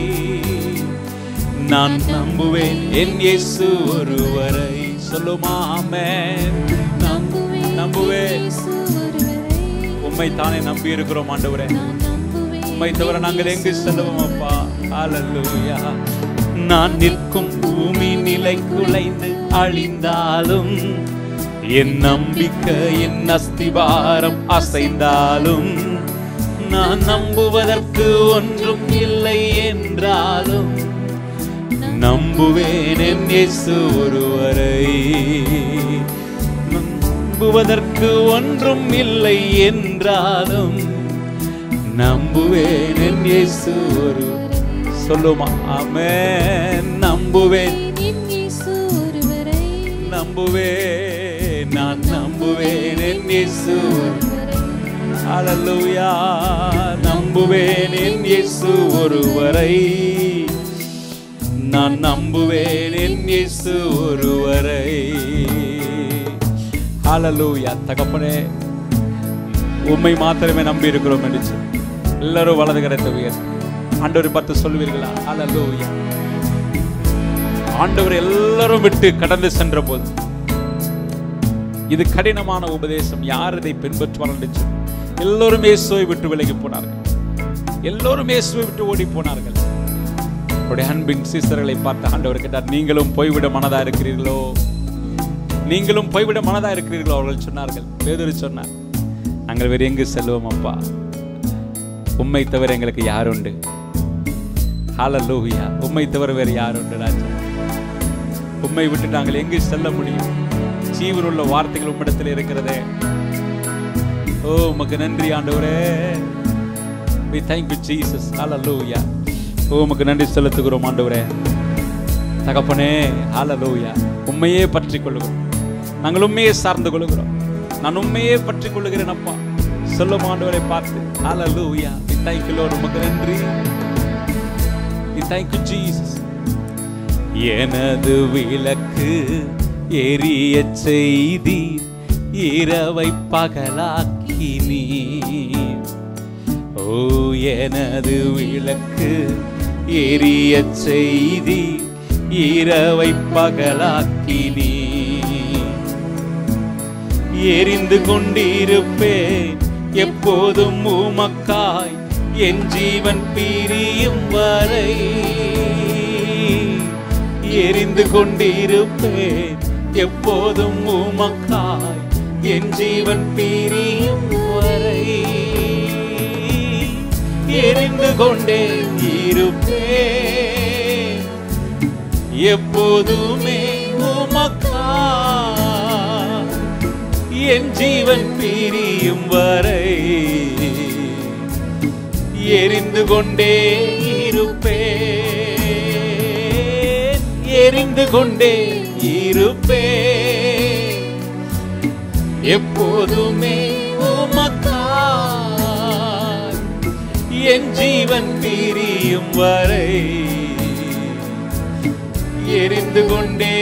நான் நம்புவேன் என் இயேசு ஒருவரை சொல்லுமா ஆமென் நம்புவேன் நம்புவேன். இயேசு ஒருவரை. உம்மை தானே நம்பி இருக்கிறோம் ஆண்டவரே நான் நம்புவேன் உம்மை தவிர நாங்கள் எங்கு செல்லுவோம் அப்பா ஹalleluya நான் நிற்கும் பூமி நிலை குலைந்து அழிந்தாலும் என் நம்பிக்கை என் அஸ்திவாரம் அசைந்தாலும் நான் நம்புவதற்கு ஒன்றும் இல்லை என்றாலும் நம்புவேன் என் இயேசு ஒருவரை நம்புவதற்கு ஒன்றும் இல்லை என்றாலும் நம்புவேன் என் இயேசு ஒரு சொல்லுமா ஆமென் நம்புவேன் என் இயேசு ஒருவரை. நம்புவேன் நான் நம்புவேன் என் இயேசு ஒருவரை. ஹalleluya நம்புவேன் என் இயேசு ஒருவரை நான் நம்புவேன் என் இயேசு ஒருவரை ஹalleluya தகப்பனே உம்மை மாத்திரமே நம்பி இருக்கிறோம் என்று சொல்லி. எல்லாரும் வலது கரத்தை உயர் ஆண்டவரை பார்த்து சொல்வீர்களா ஹalleluya ஆண்டவர் எல்லாரும் விட்டு கடந்து சென்ற போது இது கடினமான உபதேசம் யார் இதை பின்பற்றுவார்கள் என்று சொல்லி எல்லோரும் இயேசுவை விட்டு விலகி போனார்கள் எல்லோரும் இயேசுவை விட்டு ஓடி போனார்கள் அவருடைய அன்பின் சீசர்களை பார்த்து ஆண்டவர் கேட்டார் நீங்களும் போய்விட மனதா இருக்கிறீர்களோ நீங்களும் போய்விட மனதா இருக்கிறீர்களோ அவர்கள் சொன்னார்கள் பேதுரு சொன்னார் நாங்கள் வேறு எங்கு செல்வோம் அப்பா உம்மை தவிர எங்களுக்கு யார் உண்டு ஹalleluya உம்மை தவிர வேறு யார் உண்டு ராஜா உம்மை விட்டு நாங்கள் எங்கு செல்ல முடியும் ஜீவனுள்ள வார்த்தைகள் உம்மிடத்தில் இருக்கிறதே ஓ உமக்கு நன்றி ஆண்டவரே we thank you jesus hallelujah ஓ உமக்கு நன்றி செலுத்துகிறோம் ஆண்டவரே தகப்பனே ஹalleluya உண்மையே பற்றி கொள்ளுகிறோம் நாங்கள் உண்மையே சார்ந்து கொள்ளுகிறோம் நான் உண்மையே பற்றி கொள்ளுகிறேன் அப்பா சொல்லும் ஆண்டவரை பார்த்து ஹalleluya we thank you lord உமக்கு நன்றி we thank you jesus எனது விளக்கு எரிய செய்தி இரவை பகலாக்கினீ ஓ எனது விளக்கு எரிய செய்தி இரவை பகலாக்கினீ எரிந்து கொண்டிருப்பேன் எப்போதும் உமக்காய் என் ஜீவன் பிரியும் வரை எரிந்து கொண்டிருப்பேன் எப்போதும் உமக்காய் என் ஜீவன் பிரியும் வரை எரிந்து கொண்டே இருப்பேன் எப்போதுமே உமக்காய் என் ஜீவன் பிரியும் வரை எரிந்து கொண்டே இருப்பேன் எரிந்து கொண்டே இருப்பேன் எப்போதுமே உமக்காய் என் ஜீவன் பிரியும் வரை எரிந்து கொண்டே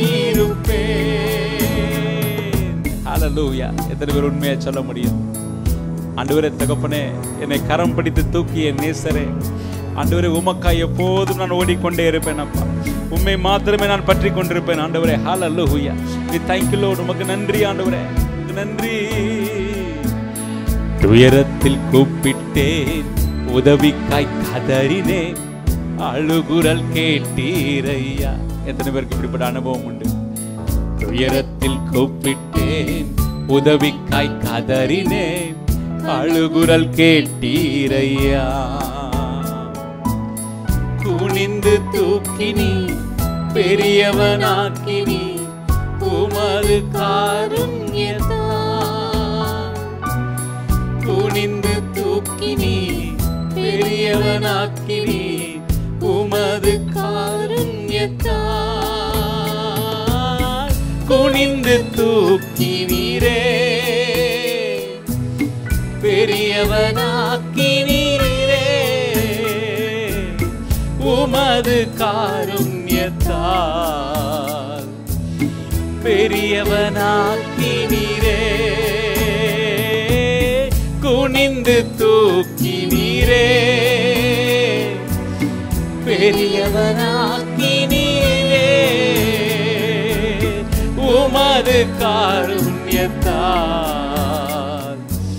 இருப்பேன் ஹalleluya எத்தனை பேர் உண்மையா சொல்ல முடியும் ஆண்டவரே தகப்பனே என்னை கரம் பிடித்து தூக்கிய நேசரே ஆண்டவரே உமக்காய் எப்போதும் நான் ஓடிக்கொண்டே இருப்பேன் அப்பா உண்மை மாத்திரமே நான் பற்றி கொண்டிருப்பேன் ஆண்டவரே ஹalleluya நீ thank you lord உமக்கு நன்றி ஆண்டவரே உமக்கு நன்றி துயரத்தில் கூப்பிட்டேன் உதவிக்காய் கதறினேன் அழுகுரல் கேட்டீரையா எத்தனை பேருக்கு இப்படிப்பட்ட அனுபவம் உண்டு துயரத்தில் கூப்பிட்டேன் உதவிக்காய் கதறினேன் அழுகுரல் கேட்டீரையா குனிந்து தூக்கினி பெரியவனாக்கினி உமது காருண்யத்தான் குனிந்து தூக்கினி பெரியவனாக்கினி உமது காருண்யத்தால் பெரியவனாக்கினீரே உமது காருண்யத்தால் பெரியவனாக்கினீரே குனிந்து தூக்கினீரே பெரியவனாக்கினீரே உமது காருண்யத்தால்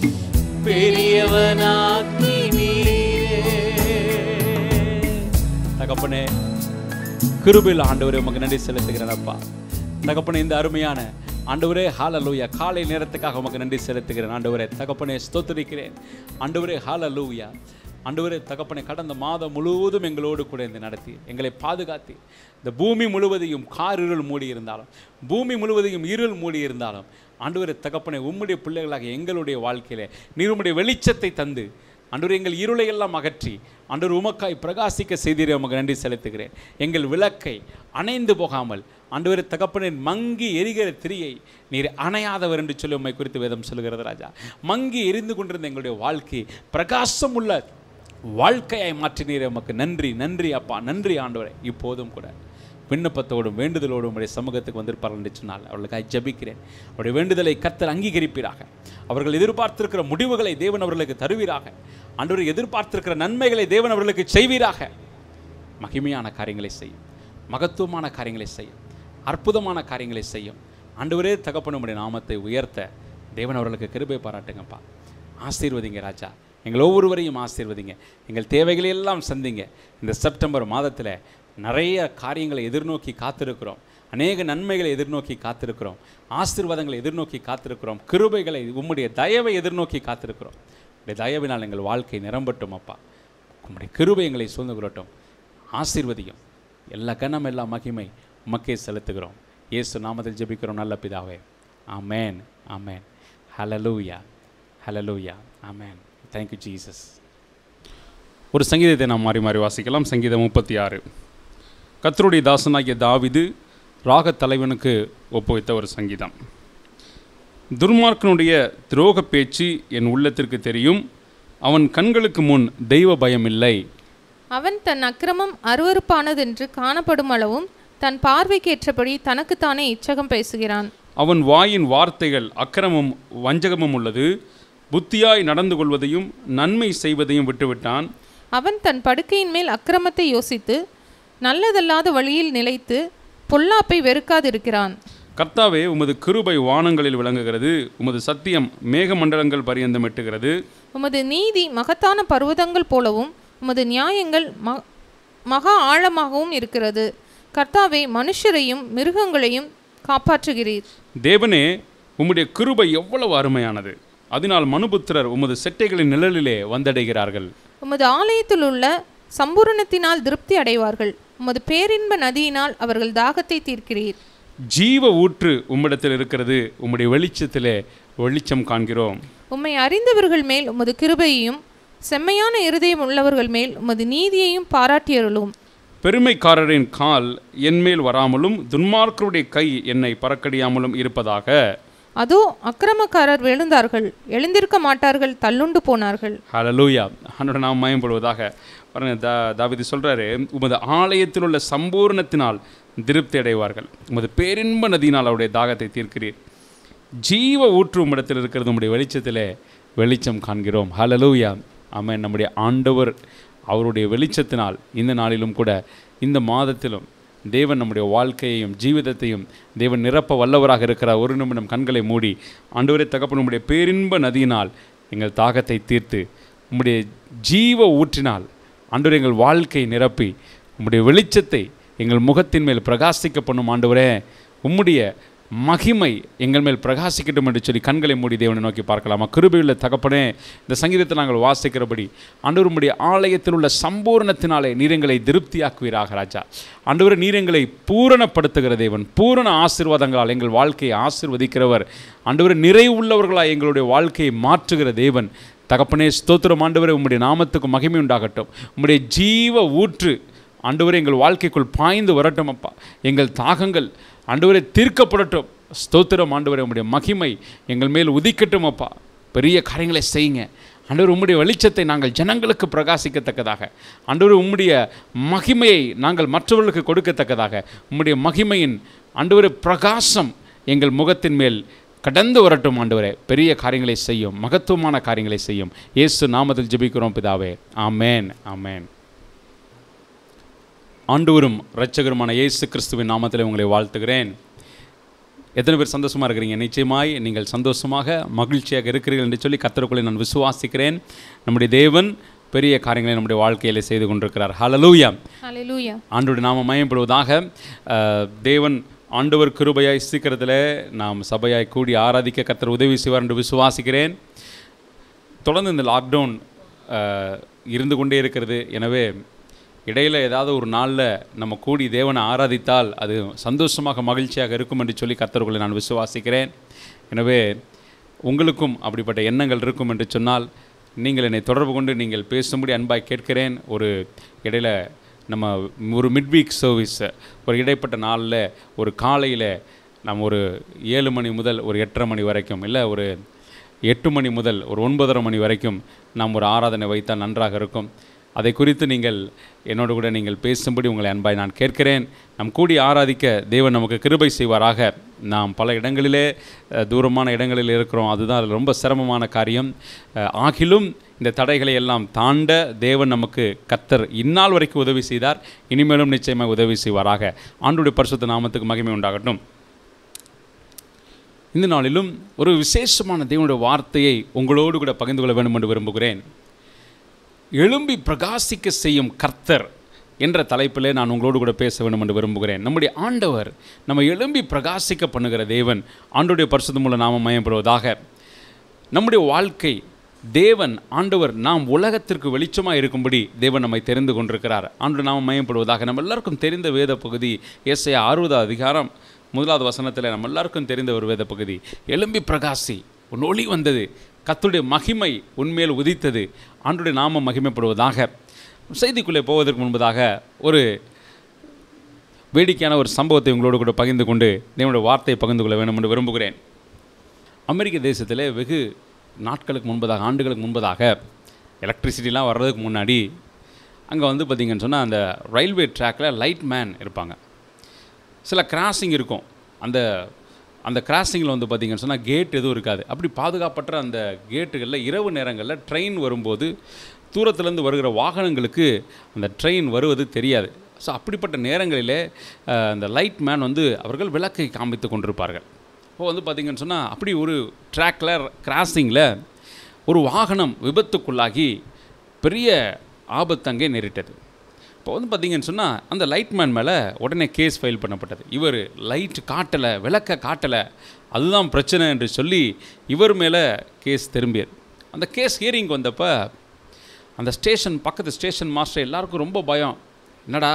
பெரியவனாக்கினீரே தகப்பனே கிருபையில் ஆண்டவரே உமக்கு நன்றி செலுத்துகிறேன் அப்பா தகப்பனே இந்த அருமையான ஆண்டவரே ஹாலலூயா காலை நேரத்துக்காக உமக்கு நன்றி செலுத்துகிறேன் ஆண்டவரே தகப்பனே ஸ்தோத்திரிக்கிறேன் ஆண்டவரே ஹாலலூயா ஆண்டவரே தகப்பனே கடந்த மாதம் முழுவதும் எங்களோடு கூட இருந்து நடத்தி எங்களை பாதுகாத்தி இந்த பூமி முழுவதையும் கார் இருள் மூடி இருந்தாலும் பூமி முழுவதையும் இருள் மூடி இருந்தாலும் ஆண்டவரே தகப்பனே உம்முடைய பிள்ளைகளாக எங்களுடைய வாழ்க்கையிலே நீர் உம்முடைய வெளிச்சத்தை தந்து ஆண்டவர் எங்கள் இருளை எல்லாம் அகற்றி ஆண்டவர் உமக்காய் பிரகாசிக்க செய்தீரே உமக்கு நன்றி செலுத்துகிறேன் எங்கள் விளக்கை அணைந்து போகாமல் ஆண்டவர் தகப்பனின் மங்கி எரிகிற திரியை நீர் அணையாதவர் என்று சொல்லி உம்மை குறித்து வேதம் சொல்லுகிறது ராஜா மங்கி எரிந்து கொண்டிருந்த எங்களுடைய வாழ்க்கை பிரகாசம் உள்ள வாழ்க்கையாய் மாற்றினீரே உமக்கு நன்றி நன்றி அப்பா நன்றி ஆண்டவரே இப்போதும் கூட விண்ணப்பத்தோடும் வேண்டுதலோடும் உடைய சமூகத்துக்கு வந்திருப்பார்கள் என்று சொன்னால் அவர்களுக்காக ஜபிக்கிறேன் அவருடைய வேண்டுதலை கர்த்தர் அங்கீகரிப்பீராக அவர்கள் எதிர்பார்த்திருக்கிற முடிவுகளை தேவன் அவர்களுக்கு தருவீராக ஆண்டவர் எதிர்பார்த்திருக்கிற நன்மைகளை தேவன் அவர்களுக்கு செய்வீராக மகிமையான காரியங்களை செய்யும் மகத்துவமான காரியங்களை செய்யும் அற்புதமான காரியங்களை செய்யும் ஆண்டவரே தகப்பன் உம்முடைய நாமத்தை உயர்த்த தேவன் அவர்களுக்கு கிருபை பாராட்டுங்கப்பா ஆசீர்வதிங்க ராஜா எங்கள் ஒவ்வொருவரையும் ஆசீர்வதிங்க எங்கள் தேவைகளை எல்லாம் சந்திங்க இந்த செப்டம்பர் மாதத்தில் நிறைய காரியங்களை எதிர்நோக்கி காத்திருக்கிறோம் அநேக நன்மைகளை எதிர்நோக்கி காத்திருக்கிறோம் ஆசீர்வாதங்களை எதிர்நோக்கி காத்திருக்கிறோம் கிருபைகளை உம்முடைய தயவை எதிர்நோக்கி காத்திருக்கிறோம் உடைய தயவினால் எங்கள் வாழ்க்கை நிரம்பட்டும் அப்பா உம்முடைய கிருபை எங்களை சூழ்ந்து கொள்ளட்டும் ஆசீர்வதியும் எல்லா கனம் எல்லா மகிமை உமக்கே செலுத்துகிறோம் இயேசு நாமத்தில் ஜெபிக்கிறோம் நல்ல பிதாவே ஆமேன் ஆமேன் ஹலலூயா ஹலலூயா ஆமேன் தேங்க்யூ ஜீசஸ் ஒரு சங்கீதத்தை நாம் மாறி மாறி வாசிக்கலாம் சங்கீதம் முப்பத்தி ஆறு கத்தருடைய தாசனாகிய தாவிது ராகத் தலைவனுக்கு ஒப்புவித்த ஒரு சங்கீதம் துர்மார்க்கனுடைய துரோக பேச்சு என் உள்ளத்திற்கு தெரியும் அவன் கண்களுக்கு முன் தெய்வ பயம் இல்லை அவன் தன் அக்கிரமம் அருவருப்பானதென்று காணப்படும் அளவும் தன் பார்வைக்கேற்றபடி தனக்குத்தானே இச்சகம் பேசுகிறான் அவன் வாயின் வார்த்தைகள் அக்கிரமும் வஞ்சகமும் உள்ளது புத்தியாய் நடந்து கொள்வதையும் நன்மை செய்வதையும் விட்டுவிட்டான் அவன் தன் படுக்கையின் மேல் அக்கிரமத்தை யோசித்து நல்லதல்லாத வழியில் நிலைத்து பொல்லாப்பை வெறுக்காதிருக்கிறான் கர்த்தாவே உமது கிருபை வானங்களில் விளங்குகிறது உமது சத்தியம் மேகமண்டலங்கள் பரியந்தம் எட்டுகிறது உமது நீதி மகத்தான பர்வதங்கள் போலவும் உமது நியாயங்கள் ம மகா ஆழமாகவும் இருக்கிறது கர்த்தாவே மனுஷரையும் மிருகங்களையும் காப்பாற்றுகிறீர் தேவனே உம்முடைய கிருபை எவ்வளவு அருமையானது அதனால் மனுபுத்திரர் உமது செட்டைகளின் நிழலிலே வந்தடைகிறார்கள் உமது ஆலயத்தில் உள்ள சம்பூரணத்தினால் திருப்தி அடைவார்கள் உமது பேரின்ப நதியினால் அவர்கள் தாகத்தை தீர்க்கிறீர் ஜீவ ஊற்று உம்மிடத்தில் இருக்கிறது உம்முடைய வெளிச்சத்திலே வெளிச்சம் காண்கிறோம் உம்மை அறிந்தவர்கள் மேல் உமது கிருபையையும் செம்மையான இருதயம் உள்ளவர்கள் மேல் உமது நீதியையும் பாராட்டியருளும் பெருமைக்காரரின் கால் என்மேல் வராமலும் துன்மார்க்கருடைய கை என்னை பறக்கடியாமலும் இருப்பதாக அதோ அக்கிரமக்காரர் விழுந்தார்கள் எழுந்திருக்க மாட்டார்கள் தள்ளுண்டு போனார்கள் ஹalleluya ஆண்டவரை நாம் மயம்படுவதாக பாருங்க தா தாவிது சொல்றாரு உமது ஆலயத்தில் உள்ள சம்பூர்ணத்தினால் திருப்தி அடைவார்கள் உமது பேரின்ப நதியினால் அவருடைய தாகத்தை தீர்க்கிறீர் ஜீவ ஊற்று உம்மிடத்தில் இருக்கிறது உம்முடைய வெளிச்சத்திலே வெளிச்சம் காண்கிறோம் ஹalleluya ஆமென் நம்முடைய ஆண்டவர் அவருடைய வெளிச்சத்தினால் இந்த நாளிலும் கூட இந்த மாதத்திலும் தேவன் நம்முடைய வாழ்க்கையையும் ஜீவிதத்தையும் தேவன் நிரப்ப வல்லவராக இருக்கிறார் ஒரு நிமிடம் கண்களை மூடி ஆண்டவரே தகப்பன் உம்முடைய பேரின்ப நதியினால் எங்கள் தாகத்தை தீர்த்து உம்முடைய ஜீவ ஊற்றினால் ஆண்டவர் எங்கள் வாழ்க்கை நிரப்பி உம்முடைய வெளிச்சத்தை எங்கள் முகத்தின் மேல் பிரகாசிக்க பண்ணும் ஆண்டவரே உம்முடைய மகிமை எங்கள் மேல் பிரகாசிக்கட்டும் என்று சொல்லி கண்களை மூடி தேவனை நோக்கி பார்க்கலாமா கிருபையுள்ள தகப்பனே இந்த சங்கீதத்தை நாங்கள் வாசிக்கிறபடி ஆண்டவர் உம்முடைய ஆலயத்தில் உள்ள சம்பூரணத்தினாலே நீரங்களை திருப்தியாக்குவீராக ராஜா ஆண்டவர் நீரங்களை பூரணப்படுத்துகிற தேவன் பூரண ஆசீர்வாதங்களால் எங்கள் வாழ்க்கையை ஆசீர்வதிக்கிறவர் ஆண்டவர் நிறைவுள்ளவர்களாய் எங்களுடைய வாழ்க்கையை மாற்றுகிற தேவன் தகப்பனே ஸ்தோத்திரம் ஆண்டவரே உம்முடைய நாமத்துக்கு மகிமை உண்டாகட்டும் உம்முடைய ஜீவ ஊற்று ஆண்டவரே எங்கள் வாழ்க்கைக்குள் பாய்ந்து வரட்டும் அப்பா எங்கள் தாகங்கள் ஆண்டவரே தீர்க்கப்படட்டும் ஸ்தோத்திரம் ஆண்டவரே உம்முடைய மகிமை எங்கள் மேல் உதிக்கட்டும் அப்பா பெரிய காரியங்களை செய்யுங்க ஆண்டவர் உம்முடைய வெளிச்சத்தை நாங்கள் ஜனங்களுக்கு பிரகாசிக்கத்தக்கதாக ஆண்டவர் உம்முடைய மகிமையை நாங்கள் மற்றவர்களுக்கு கொடுக்கத்தக்கதாக உம்முடைய மகிமையின் ஆண்டவர் பிரகாசம் எங்கள் முகத்தின் மேல் கடந்து வரட்டும் ஆண்டவரே பெரிய காரியங்களை செய்யும் மகத்துவமான காரியங்களை செய்யும் இயேசு நாமத்தில் ஜெபிக்கிறோம் பிதாவே ஆமேன் ஆமேன் ஆண்டவரும் இரட்சகருமான இயேசு கிறிஸ்துவின் நாமத்தில் உங்களை வாழ்த்துகிறேன் எத்தனை பேர் சந்தோஷமாக இருக்கிறீங்க நிச்சயமாய் நீங்கள் சந்தோஷமாக மகிழ்ச்சியாக இருக்கிறீர்கள் என்று சொல்லி கத்தருக்குள்ளே நான் விசுவாசிக்கிறேன் நம்முடைய தேவன் பெரிய காரியங்களை நம்முடைய வாழ்க்கையில் செய்து கொண்டிருக்கிறார் ஹalleluya ஹalleluya ஆண்டோட நாம மயப்படுவதாக அஹ், தேவன் ஆண்டவர் கிருபையாய் சீக்கிரத்தில் நாம் சபையாய் கூடி ஆராதிக்க கத்தர் உதவி செய்வார் என்று விசுவாசிக்கிறேன் தொடர்ந்து இந்த லாக்டவுன் அஹ், இருந்து கொண்டே இருக்கிறது எனவே இடையில் ஏதாவது ஒரு நாளில் நம்ம கூடி தேவனை ஆராதித்தால் அது சந்தோஷமாக மகிழ்ச்சியாக இருக்கும் என்று சொல்லி கர்த்தர்களை நான் விசுவாசிக்கிறேன் எனவே உங்களுக்கும் அப்படிப்பட்ட எண்ணங்கள் இருக்கும் என்று சொன்னால் நீங்கள் என்னை தொடர்பு கொண்டு நீங்கள் பேசும்படி அன்பாய் கேட்கிறேன் ஒரு இடையில நம்ம ஒரு மிட்வீக் சர்வீஸ் ஒரு இடைப்பட்ட நாளில் ஒரு காலையில் நம்ம ஒரு ஏழு மணி முதல் ஒரு எட்டரை மணி வரைக்கும் இல்லை ஒரு எட்டு மணி முதல் ஒரு ஒன்பதரை மணி வரைக்கும் நாம் ஒரு ஆராதனை வைத்தால் நன்றாக இருக்கும் அதை குறித்து நீங்கள் என்னோடு கூட நீங்கள் பேசும்படி உங்களை அன்பாய் நான் கேட்கிறேன் நம் கூடி ஆராதிக்க தேவன் நமக்கு கிருபை செய்வாராக நாம் பல இடங்களிலே அஹ், தூரமான இடங்களில் இருக்கிறோம் அதுதான் அதில் ரொம்ப சிரமமான காரியம் அஹ், ஆகிலும் இந்த தடைகளை எல்லாம் தாண்ட தேவன் நமக்கு கத்தர் இந்நாள் வரைக்கும் உதவி செய்தார் இனிமேலும் நிச்சயமாக உதவி செய்வாராக ஆண்டுடைய பரிசுத்த நாமத்துக்கு மகிமை உண்டாகட்டும் இந்த நாளிலும் ஒரு விசேஷமான தேவனுடைய வார்த்தையை உங்களோடு கூட பகிர்ந்து கொள்ள வேண்டும் என்று விரும்புகிறேன் எழும்பி பிரகாசிக்க செய்யும் கர்த்தர் என்ற தலைப்பிலே நான் உங்களோடு கூட பேச வேண்டும் என்று விரும்புகிறேன் நம்முடைய ஆண்டவர் நம்ம எழும்பி பிரகாசிக்க பண்ணுகிற தேவன் ஆண்டுடைய பரிசுத்த மூலம் நாம மயப்படுவதாக நம்முடைய வாழ்க்கை தேவன் ஆண்டவர் நாம் உலகத்திற்கு வெளிச்சமாக இருக்கும்படி தேவன் நம்மை தெரிந்து கொண்டிருக்கிறார் ஆண்டு நாம் மயப்படுவதாக நம்ம எல்லாருக்கும் தெரிந்த வேத பகுதி ஏசையா அறுபது அதிகாரம் முதலாவது வசனத்தில் நம்ம எல்லாருக்கும் தெரிந்த ஒரு வேத பகுதி எழும்பி பிரகாசி உன் ஒளி வந்தது கர்த்தருடைய மகிமை உன்மேல் உதித்தது ஆண்டுடைய நாம மகிமைப்படுவதாக செய்திக்குள்ளே போவதற்கு முன்பதாக ஒரு வேடிக்கையான ஒரு சம்பவத்தை உங்களோடு கூட பகிர்ந்து கொண்டு தேவனுடைய வார்த்தையை பகிர்ந்து கொள்ள வேண்டும் என்று விரும்புகிறேன் அமெரிக்க தேசத்தில் வெகு நாட்களுக்கு முன்பதாக ஆண்டுகளுக்கு முன்பதாக எலக்ட்ரிசிட்டிலாம் வர்றதுக்கு முன்னாடி அங்கே வந்து பார்த்திங்கன்னு சொன்னால் அந்த ரயில்வே ட்ராக்கில் லைட் மேன் இருப்பாங்க சில கிராசிங் இருக்கும் அந்த அந்த கிராசிங்கில் வந்து பார்த்திங்கன்னு சொன்னால் கேட் எதுவும் இருக்காது அப்படி பாதுகாப்பற்ற அந்த கேட்டுகளில் இரவு நேரங்களில் ட்ரெயின் வரும்போது தூரத்துலேருந்து வருகிற வாகனங்களுக்கு அந்த ட்ரெயின் வருவது தெரியாது ஸோ அப்படிப்பட்ட நேரங்களிலே அஹ், அந்த லைட் மேன் வந்து அவர்கள் விளக்கை காண்பித்து கொண்டிருப்பார்கள் இப்போ வந்து பார்த்திங்கன்னு சொன்னால் அப்படி ஒரு ட்ராக்கில் கிராசிங்கில் ஒரு வாகனம் விபத்துக்குள்ளாகி பெரிய ஆபத்து அங்கே நேரிட்டது இப்போ வந்து பார்த்தீங்கன்னு சொன்னால் அந்த லைட்மேன் மேலே உடனே கேஸ் ஃபைல் பண்ணப்பட்டது இவர் லைட் காட்டலை விளக்க காட்டலை அதுதான் பிரச்சனை என்று சொல்லி இவர் மேலே கேஸ் திரும்பியது அந்த கேஸ் ஹியரிங் வந்தப்போ அந்த ஸ்டேஷன் பக்கத்து ஸ்டேஷன் மாஸ்டர் எல்லாருக்கும் ரொம்ப பயம் என்னடா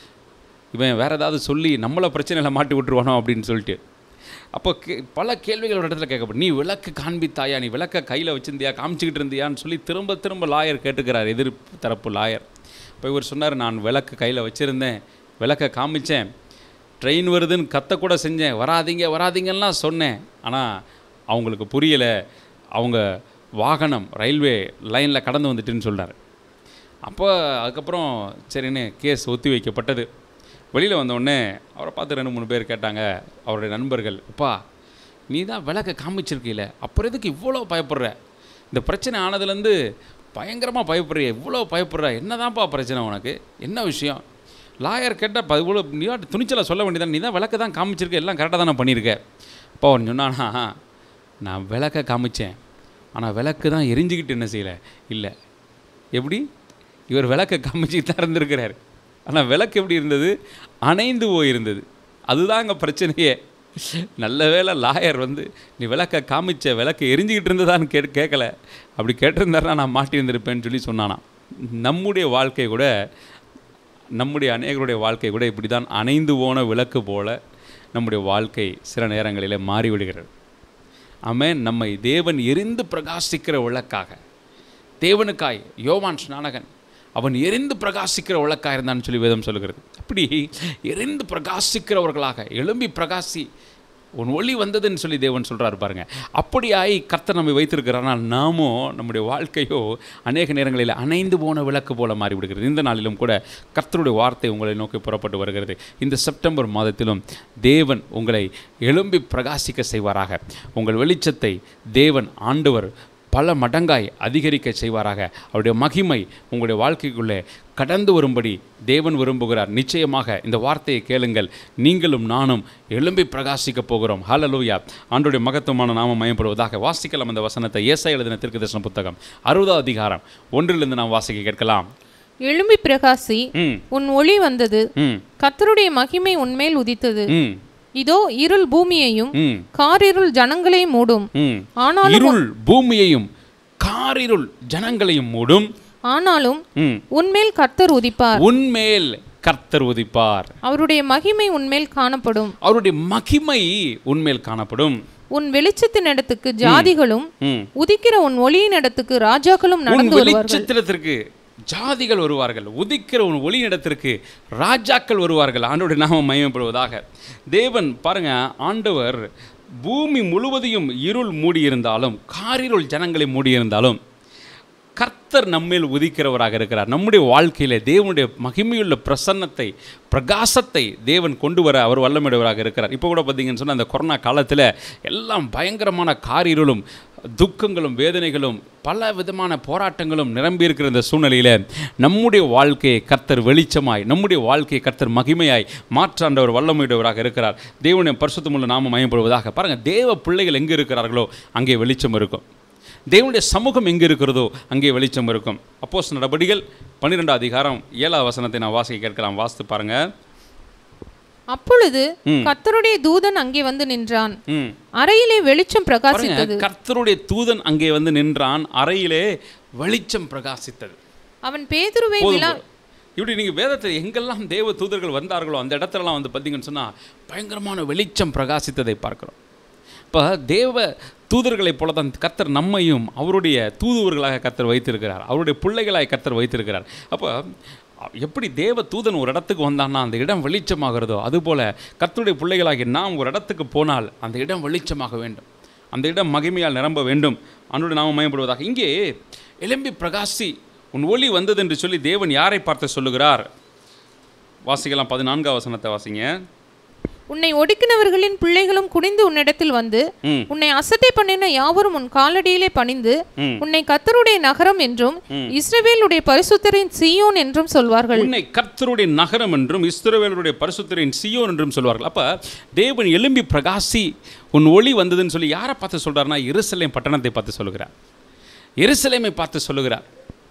இவன் வேறு ஏதாவது சொல்லி நம்மளை பிரச்சனையில் மாட்டி விட்டுருவானோ அப்படின்னு சொல்லிட்டு அப்போ கே பல கேள்விகள் ஒரு இடத்துல கேட்கப்படும் நீ விளக்கு காண்பித்தாயா நீ விளக்க கையில் வச்சிருந்தியா காமிச்சிக்கிட்டு இருந்தியான்னு சொல்லி திரும்ப திரும்ப லாயர் கேட்டுக்கிறார் எதிர் தரப்பு லாயர் இப்போ இவர் சொன்னார் நான் விளக்கு கையில் வச்சுருந்தேன் விளக்க காமிச்சேன் ட்ரெயின் வருதுன்னு கத்தக்கூட செஞ்சேன் வராதீங்க வராதீங்கலாம் சொன்னேன் ஆனால் அவங்களுக்கு புரியலை அவங்க வாகனம் ரயில்வே லைனில் கடந்து வந்துட்டுன்னு சொல்றாரு அப்போ அதுக்கப்புறம் சரின்னு கேஸ் ஒத்தி வைக்கப்பட்டது வெளியில் வந்தோடனே அவரை பார்த்து ரெண்டு மூணு பேர் கேட்டாங்க அவருடைய நண்பர்கள் அப்பா நீ தான் விளக்க காமிச்சிருக்கீல அப்புறம் எதுக்கு இவ்வளோ பயப்படுற இந்த பிரச்சனை ஆனதுலேருந்து பயங்கரமாக பயப்படுறிய இவ்வளோ பயப்படுற என்னதான்ப்பா பிரச்சனை உனக்கு என்ன விஷயம் லாயர் கேட்டால் இவ்வளோ நீ தான் துணிச்சலை சொல்ல வேண்டியதான் நீ தான் விளக்க தான் காமிச்சிருக்க எல்லாம் கரெக்டாக தானே பண்ணியிருக்க அப்போ அவன் சொன்னானா நான் விளக்க காமிச்சேன் ஆனால் விளக்கு தான் எரிஞ்சுக்கிட்டு என்ன செய்யலை இல்லை எப்படி இவர் விளக்க காமிச்சிட்டு தான் இருந்திருக்கிறார் ஆனால் விளக்கு எப்படி இருந்தது அணைந்து போயிருந்தது அதுதான் அங்கே பிரச்சனையே நல்ல வேளை லாயர் வந்து நீ விளக்க காமிச்ச விளக்கு எரிஞ்சுக்கிட்டு இருந்ததான்னு கேட் கேட்கல அப்படி கேட்டிருந்தாருன்னா நான் மாட்டியிருந்திருப்பேன்னு சொல்லி சொன்னானாம் நம்முடைய வாழ்க்கை கூட நம்முடைய அநேகருடைய வாழ்க்கை கூட இப்படி தான் அணைந்து போன விளக்கு போல நம்முடைய வாழ்க்கை சில நேரங்களிலே மாறிவிடுகிறது ஆமென் நம்மை தேவன் எரிந்து பிரகாசிக்கிற விளக்காக தேவனுக்காய் யோவான் ஸ்நானகன் அவன் எரிந்து பிரகாசிக்கிற விளக்காக இருந்தான்னு சொல்லி வேதம் சொல்லுகிறது அப்படி எரிந்து பிரகாசிக்கிறவர்களாக எழும்பி பிரகாசி உன் ஒளி வந்ததுன்னு சொல்லி தேவன் சொல்கிறாரு பாருங்க அப்படியாய் கர்த்தர் நம்மை வைத்திருக்கிறானால் நாமோ நம்முடைய வாழ்க்கையோ அநேக நேரங்களில் அணைந்து போன விளக்கு போல மாறி விடுகிறது இந்த நாளிலும் கூட கர்த்தருடைய வார்த்தை உங்களை நோக்கி புறப்பட்டு வருகிறது இந்த செப்டம்பர் மாதத்திலும் தேவன் உங்களை எழும்பி பிரகாசிக்க செய்வாராக உங்கள் வெளிச்சத்தை தேவன் ஆண்டவர் பல மடங்காய் அதிகரிக்க செய்வாராக அவருடைய மகிமை உங்களுடைய வாழ்க்கைக்குள்ளே கடந்து வரும்படி தேவன் விரும்புகிறார் நிச்சயமாக இந்த வார்த்தையை கேளுங்கள் நீங்களும் நானும் எழும்பி பிரகாசிக்க போகிறோம் ஹalleluya ஆண்டுடைய மகத்துவமான நாமம் மயப்படுவதாக வாசிக்கலாம் அந்த வசனத்தை ஏசா எழுதின தீர்க்கதரிசன புத்தகம் அறுபதாவது அதிகாரம் ஒன்றிலிருந்து நாம் வாசிக்க கேட்கலாம் எழும்பி பிரகாசி ம் உன் ஒளி வந்தது ம் கர்த்தருடைய மகிமை உன்மேல் உதித்தது ம் இதோ இருள் பூமியையும் ம் காரிருள் ஜனங்களையும் மூடும் ம் ஆனாலும் இருள் பூமியையும் காரிருள் ஜனங்களையும் மூடும் ஆனாலும் ம் உன்மேல் கர்த்தர் உதிப்பார் உன்மேல் கர்த்தர் உதிப்பார் அவருடைய மகிமை உன்மேல் காணப்படும் அவருடைய மகிமை உன்மேல் காணப்படும் உன் வெளிச்சத்தின் இடத்துக்கு ஜாதிகளும் ம். உதிக்கிற உன் ஒளியின் இடத்துக்கு ராஜாக்களும் உன் நடந்து வருவார்கள் வெளிச்சத்திரத்திற்கு ஜாதிகள் வருவார்கள் உதிக்கிற உன் ஒளி இடத்திற்கு ராஜாக்கள் வருவார்கள் ஆண்டோடைய நாமம் மயமப்படுவதாக தேவன் பாருங்க ஆண்டவர் பூமி முழுவதையும் இருள் மூடியிருந்தாலும் காரிருள் ஜனங்களை மூடியிருந்தாலும் கர்த்தர் நம்மேல் உதிக்கிறவராக இருக்கிறார் நம்முடைய வாழ்க்கையிலே தேவனுடைய மகிமையுள்ள பிரசன்னத்தை பிரகாசத்தை தேவன் கொண்டு வர அவர் வல்லமிடுவராக இருக்கிறார் இப்போ கூட பார்த்தீங்கன்னு சொன்னால் அந்த கொரோனா காலத்தில் எல்லாம் பயங்கரமான காரிருளும் துக்கங்களும் வேதனைகளும் பல விதமான போராட்டங்களும் நிரம்பி இருக்கிற இந்த சூழ்நிலையில் நம்முடைய வாழ்க்கையை கர்த்தர் வெளிச்சமாய் நம்முடைய வாழ்க்கையை கர்த்தர் மகிமையாய் மாற்றாண்டவர் வல்லமையுடையவராக இருக்கிறார் தேவனுடைய பரிசுத்தமுள்ள நாம மயப்படுவதாக பாருங்கள் தேவ பிள்ளைகள் எங்கே இருக்கிறார்களோ அங்கே வெளிச்சம் இருக்கும் தேவனுடைய சமூகம் எங்கே இருக்கிறதோ அங்கே வெளிச்சம் இருக்கும் அப்போஸ் நடபடிகள் பன்னிரெண்டாம் அதிகாரம் ஏழாவது வசனத்தை நான் வாசிக்க கேட்கலாம் வாசித்து பாருங்க அப்பொழுது கர்த்தருடைய தூதன் அங்கே வந்து நின்றான் ம் அறையிலே வெளிச்சம் பாருங்க பிரகாசித்தது கர்த்தருடைய தூதன் அங்கே வந்து நின்றான் அறையிலே வெளிச்சம் பிரகாசித்தது அவன் பேதுருவை போதும் விழா போதும். இப்படி நீங்கள் வேதத்தில் எங்கெல்லாம் தேவ தூதர்கள் வந்தார்களோ அந்த இடத்துலலாம் வந்து பார்த்தீங்கன்னு சொன்னால் பயங்கரமான வெளிச்சம் பிரகாசித்ததை பார்க்கிறோம் இப்போ தேவ தூதர்களைப் போல தான் கர்த்தர் நம்மையும் அவருடைய தூதுவர்களாக கர்த்தர் வைத்திருக்கிறார் அவருடைய பிள்ளைகளாக கர்த்தர் வைத்திருக்கிறார் அப்போ எப்படி தேவ தூதன் ஒரு இடத்துக்கு வந்தான்னா அந்த இடம் வெளிச்சமாகிறதோ அதுபோல் கர்த்தருடைய பிள்ளைகளாகி நாம் ஒரு இடத்துக்கு போனால் அந்த இடம் வெளிச்சமாக வேண்டும் அந்த இடம் மகிமையால் நிரம்ப வேண்டும் அன்றோடு நாம மயப்படுவதாக இங்கே எலும்பி பிரகாசி உன் ஒளி வந்தது என்று சொல்லி தேவன் யாரை பார்த்து சொல்லுகிறார் வாசிக்கலாம் பதினான்காம் வசனத்தை வாசிங்க உன்னை ஒடுக்கினவர்களின் பிள்ளைகளும் குனிந்து உன்னிடத்தில் வந்து ம் உன்னை அசட்டை பண்ணின யாவரும் உன் காலடியிலே பணிந்து ம். உன்னை கர்த்தருடைய நகரம் என்றும் இஸ்ரவேலுடைய பரிசுத்தரின் சீயோன் என்றும் சொல்வார்கள் உன்னை கர்த்தருடைய நகரம் என்றும் இஸ்ரவேலருடைய பரிசுத்தரின் சியோன் என்றும் சொல்வார்கள் அப்ப தேவன் எலும்பி பிரகாசி உன் ஒளி வந்ததுன்னு சொல்லி யாரை பார்த்து சொல்றாருன்னா எருசலேம் பட்டணத்தை பார்த்து சொல்லுகிறார் எருசலேமை பார்த்து சொல்லுகிறார்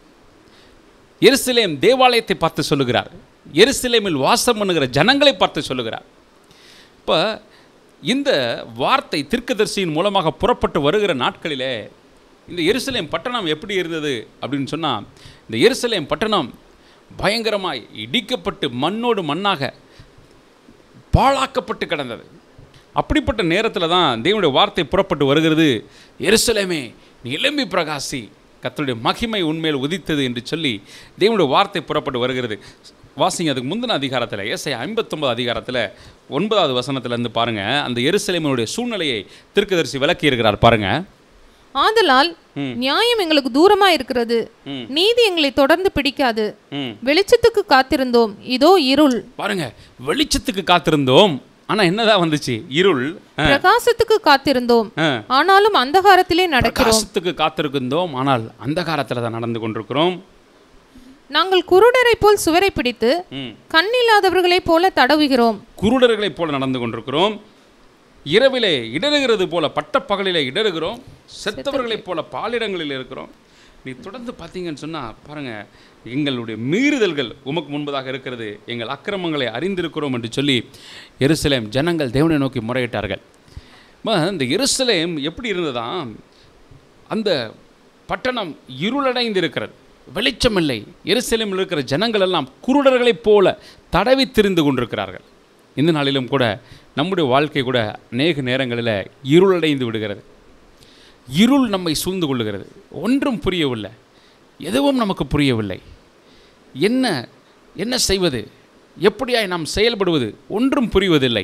எருசலேம் தேவாலயத்தை பார்த்து சொல்லுகிறார் எருசலேமில் வாசம் பண்ணுகிற ஜனங்களை பார்த்து சொல்லுகிறார் இப்போ இந்த வார்த்தை தீர்க்கதரிசியின் மூலமாக புறப்பட்டு வருகிற நாட்களிலே இந்த எருசலேம் பட்டணம் எப்படி இருந்தது அப்படின்னு சொன்னால் இந்த எருசலேம் பட்டணம் பயங்கரமாய் இடிக்கப்பட்டு மண்ணோடு மண்ணாக பாழாக்கப்பட்டு கிடந்தது அப்படிப்பட்ட நேரத்தில் தான் தேவனுடைய வார்த்தை புறப்பட்டு வருகிறது எருசலேமே நீ எழும்பி பிரகாசி கர்த்தருடைய மகிமை உண்மையில் உதித்தது என்று சொல்லி தேவனுடைய வார்த்தை புறப்பட்டு வருகிறது வாசிங்க அதுக்கு முந்தின அதிகாரத்தில் ஏசை ஐம்பத்தொன்பது அதிகாரத்தில் ஒன்பதாவது வசனத்திலேருந்து பாருங்கள் அந்த எருசலேமினுடைய சூழ்நிலையை திருக்கதரிசி விளக்கி இருக்கிறார் பாருங்கள் ஆதலால் நியாயம் எங்களுக்கு தூரமா இருக்கிறது ம். நீதி எங்களை தொடர்ந்து பிடிக்காது ம் வெளிச்சத்துக்கு காத்திருந்தோம் இதோ இருள் பாருங்க வெளிச்சத்துக்கு காத்திருந்தோம் ஆனால் என்னதான் வந்துச்சு இருள் ஆ, பிரகாசத்துக்கு காத்திருந்தோம் ஆ. ஆனாலும் அந்தகாரத்திலே நடக்கிறோம் பிரகாசத்துக்கு காத்திருக்கின்றோம் ஆனால் அந்த காலத்தில் தான் நடந்து கொண்டிருக்கிறோம் நாங்கள் குருடரை போல் சுவரை பிடித்து ம். கண்ணில்லாதவர்களைப் போல தடவுகிறோம் குருடர்களைப் போல நடந்து கொண்டிருக்கிறோம் இரவிலே இடறுகிறது போல பட்டப்பகலிலே இடறுகிறோம் செத்தவர்களைப் போல பாலிடங்களில் இருக்கிறோம் நீ தொடர்ந்து பார்த்தீங்கன்னு சொன்னால் பாருங்கள் எங்களுடைய மீறுதல்கள் உமக்கு முன்பதாக இருக்கிறது எங்கள் அக்கிரமங்களை அறிந்திருக்கிறோம் என்று சொல்லி எருசலேம் ஜனங்கள் தேவனை நோக்கி முறையிட்டார்கள் அம்மா, இந்த எருசலேம் எப்படி இருந்ததாம் அந்த பட்டணம் இருளடைந்து இருக்கிறது வெளிச்சமில்லை எருசலேமில் இருக்கிற ஜனங்கள் எல்லாம் குருடர்களைப் போல தடவி திரிந்து கொண்டிருக்கிறார்கள் இந்த நாளிலும் கூட நம்முடைய வாழ்க்கை கூட அநேக நேரங்களில் இருளடைந்து விடுகிறது இருள் நம்மை சூழ்ந்து கொள்ளுகிறது ஒன்றும் புரியவில்லை எதுவும் நமக்கு புரியவில்லை என்ன என்ன செய்வது எப்படியாய் நாம் செயல்படுவது ஒன்றும் புரிவதில்லை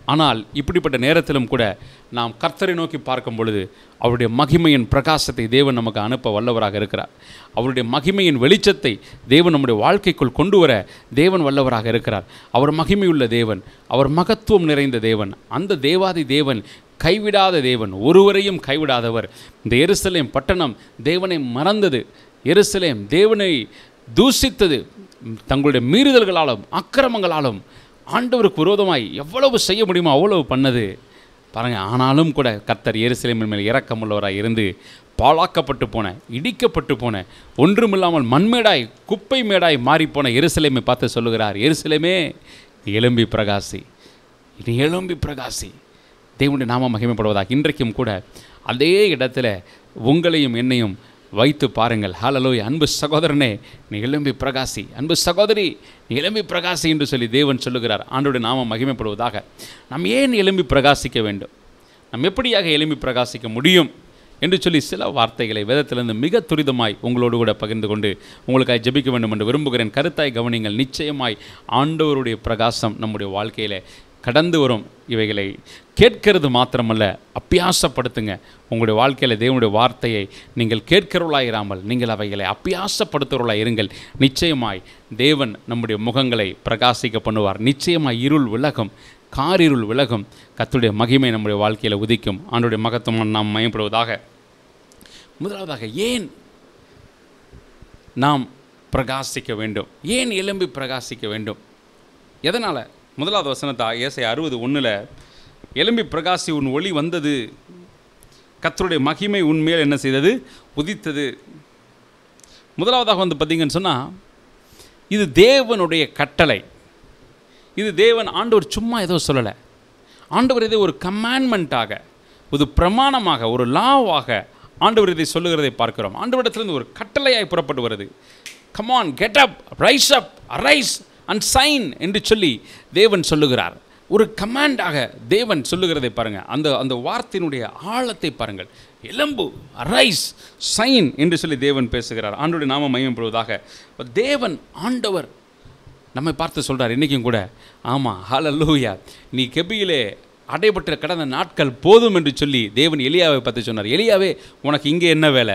ஆனால் இப்படிப்பட்ட நேரத்திலும் கூட நாம் கர்த்தரை நோக்கி பார்க்கும் பொழுது அவருடைய மகிமையின் பிரகாசத்தை தேவன் நமக்கு அனுப்ப வல்லவராக இருக்கிறார் அவருடைய மகிமையின் வெளிச்சத்தை தேவன் நம்முடைய வாழ்க்கைக்குள் கொண்டு வர தேவன் வல்லவராக இருக்கிறார் அவர் மகிமையுள்ள தேவன் அவர் மகத்துவம் நிறைந்த தேவன் அந்த தேவாதி தேவன் கைவிடாத தேவன் ஒருவரையும் கைவிடாதவர் இந்த எருசலேம் பட்டணம் தேவனை மறந்தது எருசலேம் தேவனை தூஷித்தது தங்களுடைய மீறுதல்களாலும் அக்கிரமங்களாலும் ஆண்டவருக்கு விரோதமாய் எவ்வளவு செய்ய முடியுமோ அவ்வளவு பண்ணது பாருங்க ஆனாலும் கூட கர்த்தர் எருசலேமின் மேல் இரக்கமுள்ளவராய் இருந்து பாழாக்கப்பட்டு போன இடிக்கப்பட்டு போன ஒன்றுமில்லாமல் மண்மேடாய் குப்பை மேடாய் மாறிப்போன எருசலேமை பார்த்து சொல்லுகிறார் எருசலேமே நீ எழும்பி பிரகாசி நீ எழும்பி பிரகாசி தேவனுடைய நாம மகிமைப்படுவதாக இன்றைக்கும் கூட அதே இடத்துல உங்களையும் என்னையும் வைத்து பாருங்கள் ஹalleluya அன்பு சகோதரனே நீ எழும்பி பிரகாசி அன்பு சகோதரி நீ எழும்பி பிரகாசி என்று சொல்லி தேவன் சொல்லுகிறார் ஆண்டோடைய நாம மகிமைப்படுவதாக நாம் ஏன் எழும்பி பிரகாசிக்க வேண்டும் நாம் எப்படியாக எழும்பி பிரகாசிக்க முடியும் என்று சொல்லி சில வார்த்தைகளை வேதத்திலிருந்து மிக துரிதமாய் உங்களோடு கூட பகிர்ந்து கொண்டு உங்களுக்காக ஜெபிக்க வேண்டும் என்று விரும்புகிறேன் கருத்தாய் கவனிங்கள் நிச்சயமாய் ஆண்டவருடைய பிரகாசம் நம்முடைய வாழ்க்கையிலே கடந்து வரும் இவைகளை கேட்கிறது மாத்திரமல்ல அப்பியாசப்படுத்துங்க உங்களுடைய வாழ்க்கையில் தேவனுடைய வார்த்தையை நீங்கள் கேட்கிறவர்களாயிராமல் நீங்கள் அவைகளை அப்பியாசப்படுத்துகிறவர்களாக இருங்கள் நிச்சயமாய் தேவன் நம்முடைய முகங்களை பிரகாசிக்க பண்ணுவார் நிச்சயமாய் இருள் விலகும் காரிருள் விலகும் கர்த்தருடைய மகிமை நம்முடைய வாழ்க்கையில் உதிக்கும் ஆண்டுடைய மகத்துவம் நாம் மயப்படுவதாக முதலாவதாக ஏன் நாம் பிரகாசிக்க வேண்டும் ஏன் எலும்பி பிரகாசிக்க வேண்டும் எதனால் முதலாவது வசனத்தா ஏசை அறுபது ஒன்றில் எலும்பி பிரகாசி உன் ஒளி வந்தது கர்த்தருடைய மகிமை உன்மேல் என்ன செய்தது உதித்தது முதலாவதாக வந்து பார்த்தீங்கன்னு சொன்னால் இது தேவனுடைய கட்டளை இது தேவன் ஆண்டவர் சும்மா ஏதோ சொல்லலை ஆண்டவர் இதை ஒரு கமாண்ட்மெண்ட்டாக ஒரு பிரமாணமாக ஒரு லாவாக ஆண்டவர் இதை சொல்லுகிறதை பார்க்கிறோம் ஆண்டவரிடத்திலிருந்து ஒரு கட்டளையாய் புறப்பட்டு வருது come on get up rise up arise and shine என்று சொல்லி தேவன் சொல்லுகிறார் ஒரு கமாண்டாக தேவன் சொல்லுகிறதை பாருங்கள் அந்த அந்த வார்த்தையினுடைய ஆழத்தை பாருங்கள் எலும்பு அரைஸ் சைன் என்று சொல்லி தேவன் பேசுகிறார் ஆண்டோடைய நாம மையப்படுவதாக தேவன் ஆண்டவர் நம்மை பார்த்து சொல்கிறார் இன்றைக்கும் கூட ஆமாம் ஹalleluya நீ கெபியிலே அடைபட்ட கடந்த நாட்கள் போதும் என்று சொல்லி தேவன் எலியாவை பார்த்து சொன்னார் எலியாவே உனக்கு இங்கே என்ன வேலை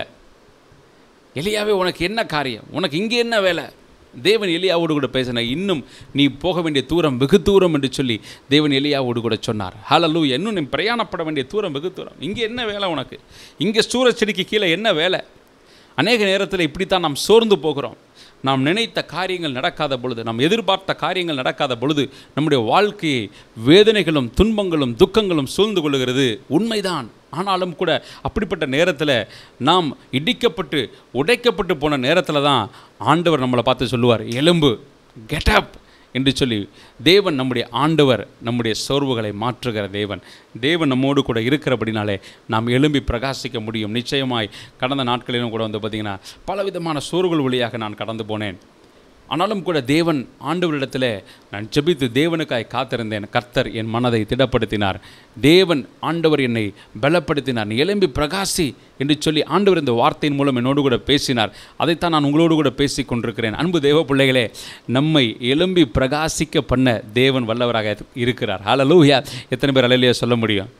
எலியாவே உனக்கு என்ன காரியம் உனக்கு இங்கே என்ன வேலை தேவன் எலியாவோடு கூட பேசினார் இன்னும் நீ போக வேண்டிய தூரம் வெகு தூரம் என்று சொல்லி தேவன் எலியாவோடு கூட சொன்னார் ஹalleluya இன்னும் நீ பிரயாணப்பட வேண்டிய தூரம் வெகு தூரம் இங்கே என்ன வேலை உனக்கு இங்கே சூரச் செடிக்கு கீழே என்ன வேலை அநேக நேரத்தில் இப்படித்தான் நாம் சோர்ந்து போகிறோம் நாம் நினைத்த காரியங்கள் நடக்காத பொழுது நாம் எதிர்பார்த்த காரியங்கள் நடக்காத பொழுது நம்முடைய வாழ்க்கையை வேதனைகளும் துன்பங்களும் துக்கங்களும் சூழ்ந்து கொள்கிறது உண்மைதான் ஆனாலும் கூட அப்படிப்பட்ட நேரத்தில் நாம் இடிக்கப்பட்டு உடைக்கப்பட்டு போன நேரத்தில் தான் ஆண்டவர் நம்மளை பார்த்து சொல்லுவார் எலும்பு கெட் அப் என்று சொல்லி தேவன் நம்முடைய ஆண்டவர் நம்முடைய சோர்வுகளை மாற்றுகிற தேவன் தேவன் நம்மோடு கூட இருக்கிறபடினாலே நாம் எழும்பி பிரகாசிக்க முடியும் நிச்சயமாய் கடந்த நாட்களிலும் கூட வந்து பார்த்திங்கன்னா பலவிதமான சோர்வுகள் வழியாக நான் கடந்து போனேன் ஆனாலும் கூட தேவன் ஆண்டவரிடத்தில் நான் ஜெபித்து தேவனுக்காய் காத்திருந்தேன் கர்த்தர் என் மனதை திடப்படுத்தினார் தேவன் ஆண்டவர் என்னை பலப்படுத்தினார் நீ எழும்பி பிரகாசி என்று சொல்லி ஆண்டவர் இந்த வார்த்தையின் மூலம் என்னோடு கூட பேசினார் அதைத்தான் நான் உங்களோடு கூட பேசி கொண்டிருக்கிறேன் அன்பு தேவ பிள்ளைகளே நம்மை எழும்பி பிரகாசிக்க பண்ண தேவன் வல்லவராக இருக்கிறார் ஹalleluya எத்தனை பேர் அலையிலேயே சொல்ல முடியும்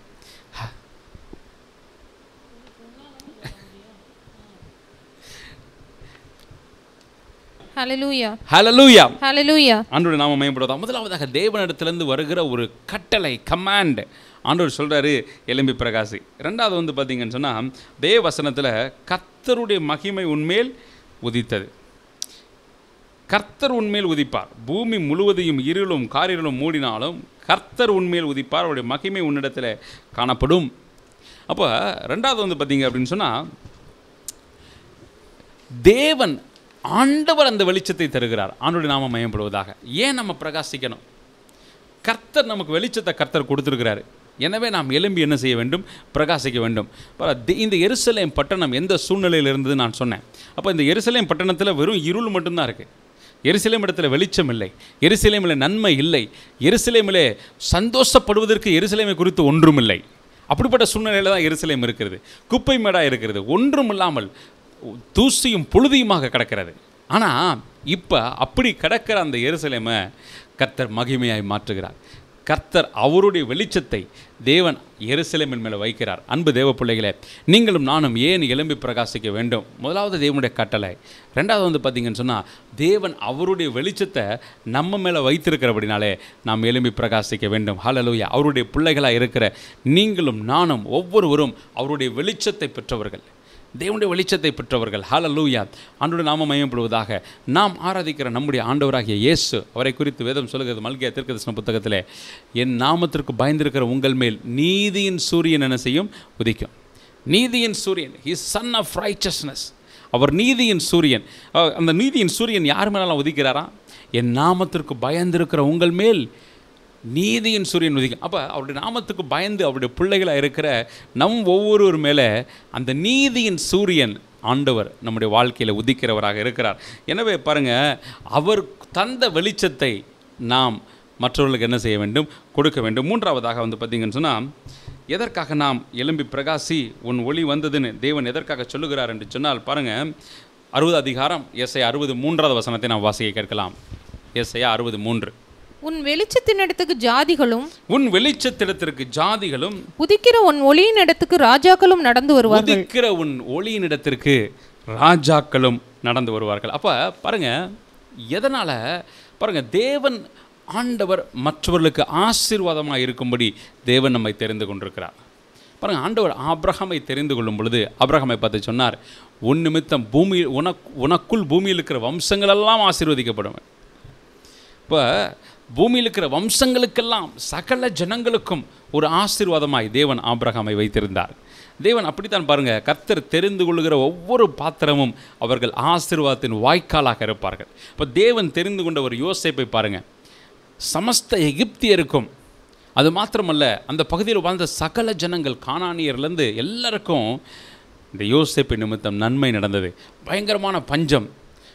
ஹalleluya ஹalleluya ஹalleluya ஆண்டோட நாம மேம்படுவதா முதலாவதாக தேவனிடத்திலிருந்து வருகிற ஒரு கட்டளை கமாண்ட் ஆண்டவர் சொல்கிறாரு எலும்பி பிரகாசி ரெண்டாவது வந்து பார்த்தீங்கன்னு சொன்னால் தேவ வசனத்தில் கர்த்தருடைய மகிமை உன்மேல் உதித்தது கர்த்தர் உன்மேல் உதிப்பார் பூமி முழுவதையும் இருளும் காரிருளும் மூடினாலும் கர்த்தர் உன்மேல் உதிப்பார் அவருடைய மகிமை உன்னிடத்தில் காணப்படும் அப்போ ரெண்டாவது வந்து பார்த்தீங்க அப்படின்னு சொன்னால் தேவன் ஆண்டவர் அந்த வெளிச்சத்தை தருகிறார் ஆண்டோடைய நாம மயப்படுவதாக ஏன் நம்ம பிரகாசிக்கணும் கர்த்தர் நமக்கு வெளிச்சத்தை கர்த்தர் கொடுத்துருக்கிறாரு எனவே நாம் எழும்பி என்ன செய்ய வேண்டும் பிரகாசிக்க வேண்டும் பாரு, தே- இந்த எருசலேம் பட்டணம் எந்த சூழ்நிலையில் இருந்தது நான் சொன்னேன் அப்போ இந்த எருசலேம் பட்டணத்தில் வெறும் இருள் மட்டும்தான் இருக்குது எருசலேம் இடத்துல வெளிச்சம் இல்லை எருசலேமில் நன்மை இல்லை எருசலேமிலே சந்தோஷப்படுவதற்கு எருசலேமை குறித்து ஒன்றும் இல்லை அப்படிப்பட்ட சூழ்நிலையில் தான் எருசலேம் இருக்கிறது குப்பை மேடாக இருக்கிறது ஒன்றும் இல்லாமல் தூசியும் புழுதியுமாக கிடக்கிறது ஆனால் இப்போ அப்படி கிடக்கிற அந்த எருசலேமை கர்த்தர் மகிமையாய் மாற்றுகிறார் கர்த்தர் அவருடைய வெளிச்சத்தை தேவன் எருசலேமின் மேலே வைக்கிறார் அன்பு தேவ பிள்ளைகளே நீங்களும் நானும் ஏன் எழும்பி பிரகாசிக்க வேண்டும் முதலாவது தேவனுடைய கட்டளை ரெண்டாவது வந்து பார்த்தீங்கன்னு சொன்னால் தேவன் அவருடைய வெளிச்சத்தை நம்ம மேலே வைத்திருக்கிறபடினாலே நாம் எழும்பி பிரகாசிக்க வேண்டும் ஹalleluya அவருடைய பிள்ளைகளாக இருக்கிற நீங்களும் நானும் ஒவ்வொருவரும் அவருடைய வெளிச்சத்தை பெற்றவர்கள் தேவனுடைய வெளிச்சத்தை பெற்றவர்கள் ஹalleluya ஆண்டோட நாம மயப்படுவதாக நாம் ஆராதிக்கிற நம்முடைய ஆண்டவராகிய இயேசு அவரை குறித்து வேதம் சொல்லுகிறது மல்கியா தீர்க்கதரிசன புத்தகத்திலே என் நாமத்திற்கு பயந்திருக்கிற உங்கள் மேல் நீதியின் சூரியன் என்ன செய்யும் உதிக்கும் நீதியின் சூரியன் ஹிஸ் சன் ஆஃப் ரைச்சஸ்னஸ் அவர் நீதியின் சூரியன் அஹ், அந்த நீதியின் சூரியன் யார் மேலாம் உதிக்கிறாரா என் நாமத்திற்கு பயந்திருக்கிற உங்கள் மேல் நீதியின் சூரியன் உதிக்கும் அப்போ அவருடைய நாமத்துக்கு பயந்து அவருடைய பிள்ளைகளாக இருக்கிற நம் ஒவ்வொருவர் மேலே அந்த நீதியின் சூரியன் ஆண்டவர் நம்முடைய வாழ்க்கையில் உதிக்கிறவராக இருக்கிறார் எனவே பாருங்க அவர் தந்த வெளிச்சத்தை நாம் மற்றவர்களுக்கு என்ன செய்ய வேண்டும் கொடுக்க வேண்டும் மூன்றாவதாக வந்து பார்த்தீங்கன்னு சொன்னால் எதற்காக நாம் எழும்பி பிரகாசி உன் ஒளி வந்ததுன்னு தேவன் எதற்காக சொல்லுகிறார் என்று சொன்னால் பாருங்க அறுபது அதிகாரம் எஸ்ஐ அறுபது மூன்றாவது வசனத்தை நாம் வாசிக்க கேட்கலாம் எஸ்ஐ அறுபது மூன்று உன் வெளிச்சத்தினிடத்துக்கு ஜாதிகளும் உன் வெளிச்சத்திடத்திற்கு ஜாதிகளும் உதிக்கிற உன் ஒளியின் இடத்துக்கு ராஜாக்களும் நடந்து வருவார்கள் உதிக்கிற உன் ஒளியினிடத்திற்கு ராஜாக்களும் நடந்து வருவார்கள் அப்போ பாருங்க எதனால் பாருங்க தேவன் ஆண்டவர் மற்றவர்களுக்கு ஆசீர்வாதமாக இருக்கும்படி தேவன் நம்மை தெரிந்து கொண்டிருக்கிறார் பாருங்க ஆண்டவர் ஆபிரகாமை தெரிந்து கொள்ளும் பொழுது ஆபிரகாமை பார்த்து சொன்னார் உன் நிமித்தம் பூமி உனக் உனக்குள் பூமியில் இருக்கிற வம்சங்களெல்லாம் ஆசீர்வதிக்கப்படும் இப்போ பூமியில் இருக்கிற வம்சங்களுக்கெல்லாம் சகல ஜனங்களுக்கும் ஒரு ஆசீர்வாதமாய் தேவன் ஆபிரகாமை வைத்திருந்தார் தேவன் அப்படித்தான் பாருங்க கர்த்தர் தெரிந்து கொள்கிற ஒவ்வொரு பாத்திரமும் அவர்கள் ஆசீர்வாதத்தின் வாய்க்காலாக இருப்பார்கள் இப்போ தேவன் தெரிந்து கொண்ட ஒரு யோசேப்பை பாருங்க சமஸ்த எகிப்தியருக்கும் அது மாத்திரமல்ல அந்த பகுதியில் வாழ்ந்த சகல ஜனங்கள் கானானியர்லேருந்து எல்லாருக்கும் இந்த யோசேப்பு நிமித்தம் நன்மை நடந்தது பயங்கரமான பஞ்சம்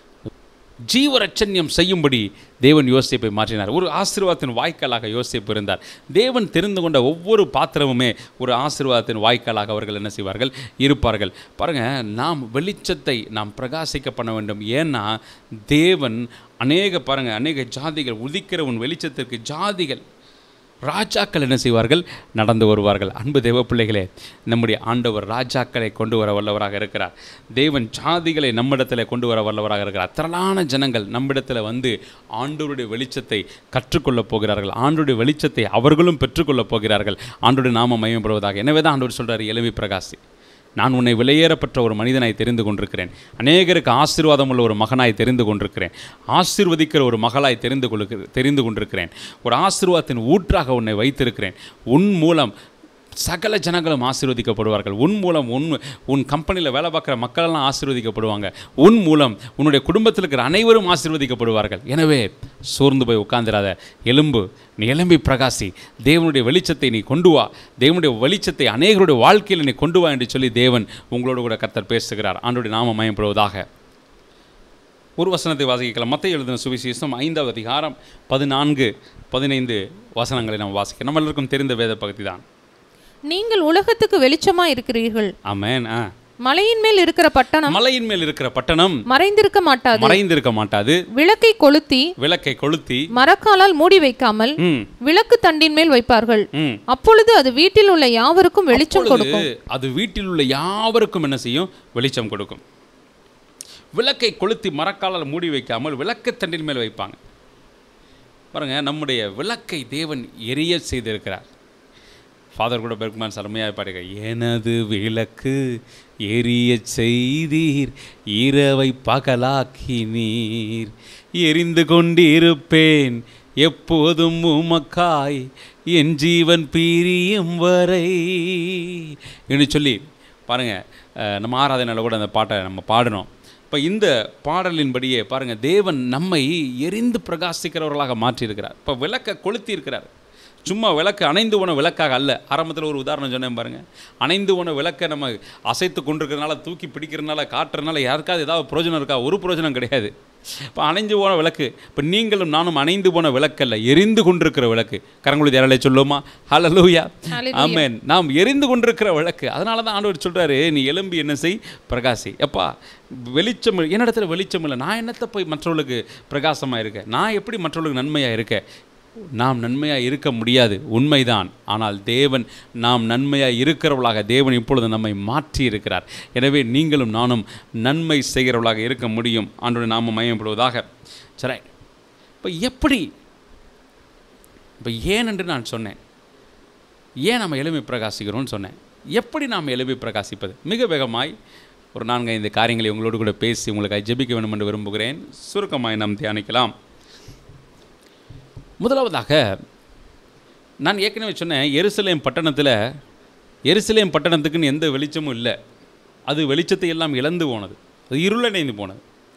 ஜீவரட்சண்யம் செய்யும்படி தேவன் யோசிப்பை மாற்றினார் ஒரு ஆசீர்வாதத்தின் வாய்க்காலாக யோசிப்பு இருந்தார் தேவன் தெரிந்து கொண்ட ஒவ்வொரு பாத்திரமுமே ஒரு ஆசீர்வாதத்தின் வாய்க்காலாக அவர்கள் என்ன செய்வார்கள் இருப்பார்கள் பாருங்க நாம் வெளிச்சத்தை நாம் பிரகாசிக்க பண்ண வேண்டும் ஏன்னா தேவன் அநேக பாருங்க அநேக ஜாதிகள் உதிக்கிற உன் வெளிச்சத்திற்கு ஜாதிகள் ராஜாக்கள் என்ன செய்வார்கள் நடந்து வருவார்கள் அன்பு தேவ பிள்ளைகளே நம்முடைய ஆண்டவர் ராஜாக்களை கொண்டு வர வல்லவராக இருக்கிறார் தேவன் ஜாதிகளை நம்மிடத்தில் கொண்டு வர வல்லவராக இருக்கிறார் திரளான ஜனங்கள் நம்மிடத்தில் வந்து ஆண்டவருடைய வெளிச்சத்தை கற்றுக்கொள்ளப் போகிறார்கள் ஆண்டவருடைய வெளிச்சத்தை அவர்களும் பெற்றுக்கொள்ளப் போகிறார்கள் ஆண்டோடைய நாம மயம்படுவதாக எனவே தான் ஆண்டவர் சொல்கிறார் எலுமி பிரகாசி நான் உன்னை விலையேறப்பட்ட ஒரு மனிதனாய் தெரிந்து கொண்டிருக்கிறேன் அநேகருக்கு ஆசீர்வாதம் உள்ள ஒரு மகனாய் தெரிந்து கொண்டிருக்கிறேன் ஆசீர்வதிக்கிற ஒரு மகளாய் தெரிந்து கொள்ளுகிற தெரிந்து கொண்டிருக்கிறேன் ஒரு ஆசீர்வாதத்தின் ஊற்றாக உன்னை வைத்திருக்கிறேன் உன் மூலம் சகல ஜனங்களும் ஆசீர்வதிக்கப்படுவார்கள் உன் மூலம் உன் உன் கம்பெனியில் வேலை பார்க்குற மக்களெல்லாம் ஆசீர்வதிக்கப்படுவாங்க உன் மூலம் உன்னுடைய குடும்பத்தில் இருக்கிற அனைவரும் ஆசீர்வதிக்கப்படுவார்கள் எனவே சோர்ந்து போய் உட்கார்ந்திராத எலும்பு நீ எலும்பி பிரகாசி தேவனுடைய வெளிச்சத்தை நீ கொண்டு வா தேவனுடைய வெளிச்சத்தை அநேகருடைய வாழ்க்கையில் நீ கொண்டு வா என்று சொல்லி தேவன் உங்களோடு கூட கர்த்தர் பேசுகிறார் ஆண்டுடைய நாம மயப்படுவதாக ஒரு வசனத்தை வாசிக்கலாம் மத்த எழுதின சுவிசேஷம் ஐந்தாவது அதிகாரம் பதினான்கு பதினைந்து வசனங்களை நாம் வாசிக்கிறோம் நம்ம எல்லாருக்கும் தெரிந்த வேத பகுதி தான் நீங்கள் உலகத்துக்கு வெளிச்சமா இருக்கிறீர்கள் ஆமென் ஆ மலையின் மேல் இருக்கிற பட்டணம் மலையின் மேல் இருக்கிற பட்டணம் மறைந்திருக்க மாட்டாது மறைந்திருக்க மாட்டாது விளக்கை கொளுத்தி விளக்கை கொளுத்தி மரக்காலால் மூடி வைக்காமல் ம் விளக்கு தண்டின் மேல் வைப்பார்கள் ம் அப்பொழுது அது வீட்டில் உள்ள யாவருக்கும் வெளிச்சம் கொடுக்கும் அப்பொழுது அது வீட்டில் உள்ள யாவருக்கும் என்ன செய்யும் வெளிச்சம் கொடுக்கும் விளக்கை கொளுத்தி மரக்காலால் மூடி வைக்காமல் விளக்குத்தண்டின் மேல் வைப்பாங்க பாருங்க நம்முடைய விளக்கை தேவன் எரிய செய்திருக்கிறார் ஃபாதர் கூட பெர்க்மான் அருமையாக பாடுங்க எனது விளக்கு எரிய செய்தீர் இரவை பகலாக்கினீர் எரிந்து கொண்டிருப்பேன் எப்போதும் உமக்காய் என் ஜீவன் பிரியும் வரை என்று சொல்லி பாருங்க அஹ், நம்ம ஆராதனையில் கூட அந்த பாட்டை நம்ம பாடினோம் இப்போ இந்த பாடலின்படியே பாருங்க தேவன் நம்மை எரிந்து பிரகாசிக்கிறவர்களாக மாற்றியிருக்கிறார் இப்போ விளக்கை கொளுத்தி இருக்கிறார் சும்மா விளக்கு அணைந்து போன விளக்காக அல்ல ஆரம்பத்தில் ஒரு உதாரணம் சொன்னேன் பாருங்க அணைந்து போன விளக்கை நம்ம அசைத்து கொண்டிருக்கிறதுனால தூக்கி பிடிக்கிறதுனால காட்டுறதுனால யாருக்காவது ஏதாவது பிரயோஜனம் இருக்கா ஒரு பிரயோஜனம் கிடையாது இப்போ அணைந்து போன விளக்கு இப்போ நீங்களும் நானும் அணைந்து போன விளக்கல்ல எரிந்து கொண்டிருக்கிற விளக்கு கரங்குழி யாராலே சொல்லுமா ஹalleluya Hallelujah. ஆமென் நாம் எரிந்து கொண்டிருக்கிற விளக்கு அதனால தான் ஆண்டவர் சொல்றாரு நீ எலும்பி என்ன செய் பிரகாசி எப்பா வெளிச்சம் என்னிடத்துல வெளிச்சம் இல்லை நான் என்னத்தை போய் மற்றவர்களுக்கு பிரகாசமாக இருக்கேன் நான் எப்படி மற்றவர்களுக்கு நன்மையாக இருக்கேன் நாம் நன்மையாக இருக்க முடியாது உண்மைதான் ஆனால் தேவன் நாம் நன்மையாக இருக்கிறவர்களாக தேவன் இப்பொழுது நம்மை மாற்றி இருக்கிறார் எனவே நீங்களும் நானும் நன்மை செய்கிறவர்களாக இருக்க முடியும் ஆண்டோட நாம மயப்படுவதாக சரி இப்போ எப்படி இப்போ ஏன் என்று நான் சொன்னேன் ஏன் நம்ம எளிமை பிரகாசிக்கிறோம்னு சொன்னேன் எப்படி நாம் எளிமை பிரகாசிப்பது மிக வேகமாய் ஒரு நான்கு ஐந்து காரியங்களை உங்களோடு கூட பேசி உங்களுக்கு ஜெபிக்க வேண்டும் என்று விரும்புகிறேன் சுருக்கமாய் நாம் தியானிக்கலாம் முதலாவதாக நான் ஏற்கனவே சொன்னேன் எருசலேம் பட்டணத்தில் எருசலேம் பட்டணத்துக்குன்னு எந்த வெளிச்சமும் இல்லை அது வெளிச்சத்தை எல்லாம் இழந்து போனது அது இருளடைந்து போனது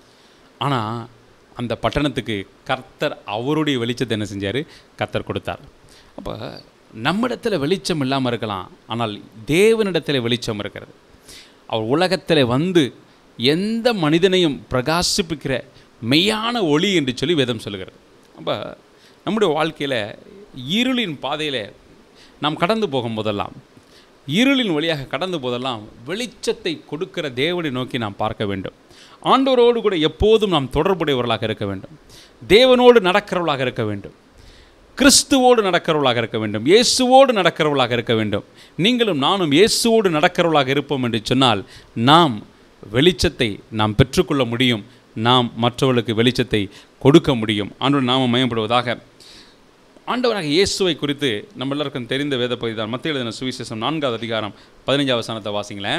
ஆனால் அந்த பட்டணத்துக்கு கர்த்தர் அவருடைய வெளிச்சத்தை என்ன செஞ்சார் கர்த்தர் கொடுத்தார் அப்போ நம்மிடத்தில் வெளிச்சம் இல்லாமல் இருக்கலாம் ஆனால் தேவனிடத்தில் வெளிச்சம் இருக்கிறது அவர் உலகத்தில் வந்து எந்த மனிதனையும் பிரகாசிப்பிக்கிற மெய்யான ஒளி என்று சொல்லி வேதம் சொல்லுகிறது அப்போ நம்முடைய வாழ்க்கையில் இருளின் பாதையில் நாம் கடந்து போகும்போதெல்லாம் இருளின் வழியாக கடந்து போதெல்லாம் வெளிச்சத்தை கொடுக்கிற தேவனை நோக்கி நாம் பார்க்க வேண்டும் ஆண்டவரோடு கூட எப்போதும் நாம் தொடர்புடையவர்களாக இருக்க வேண்டும் தேவனோடு நடக்கிறவர்களாக இருக்க வேண்டும் கிறிஸ்துவோடு நடக்கிறவர்களாக இருக்க வேண்டும் இயேசுவோடு நடக்கிறவர்களாக இருக்க வேண்டும் நீங்களும் நானும் இயேசுவோடு நடக்கிறவர்களாக இருப்போம் என்று சொன்னால் நாம் வெளிச்சத்தை நாம் பெற்றுக்கொள்ள முடியும் நாம் மற்றவர்களுக்கு வெளிச்சத்தை கொடுக்க முடியும் ஆண்டவர் நாம மயப்படுவதாக ஆண்டவராக இயேசுவை குறித்து நம்ம எல்லாருக்கும் தெரிந்த வேத பகுதி தான் மத்திய எழுதின சுவிசேஷம் நான்காவது அதிகாரம் பதினஞ்சாவது வசனத்தை வாசிங்களேன்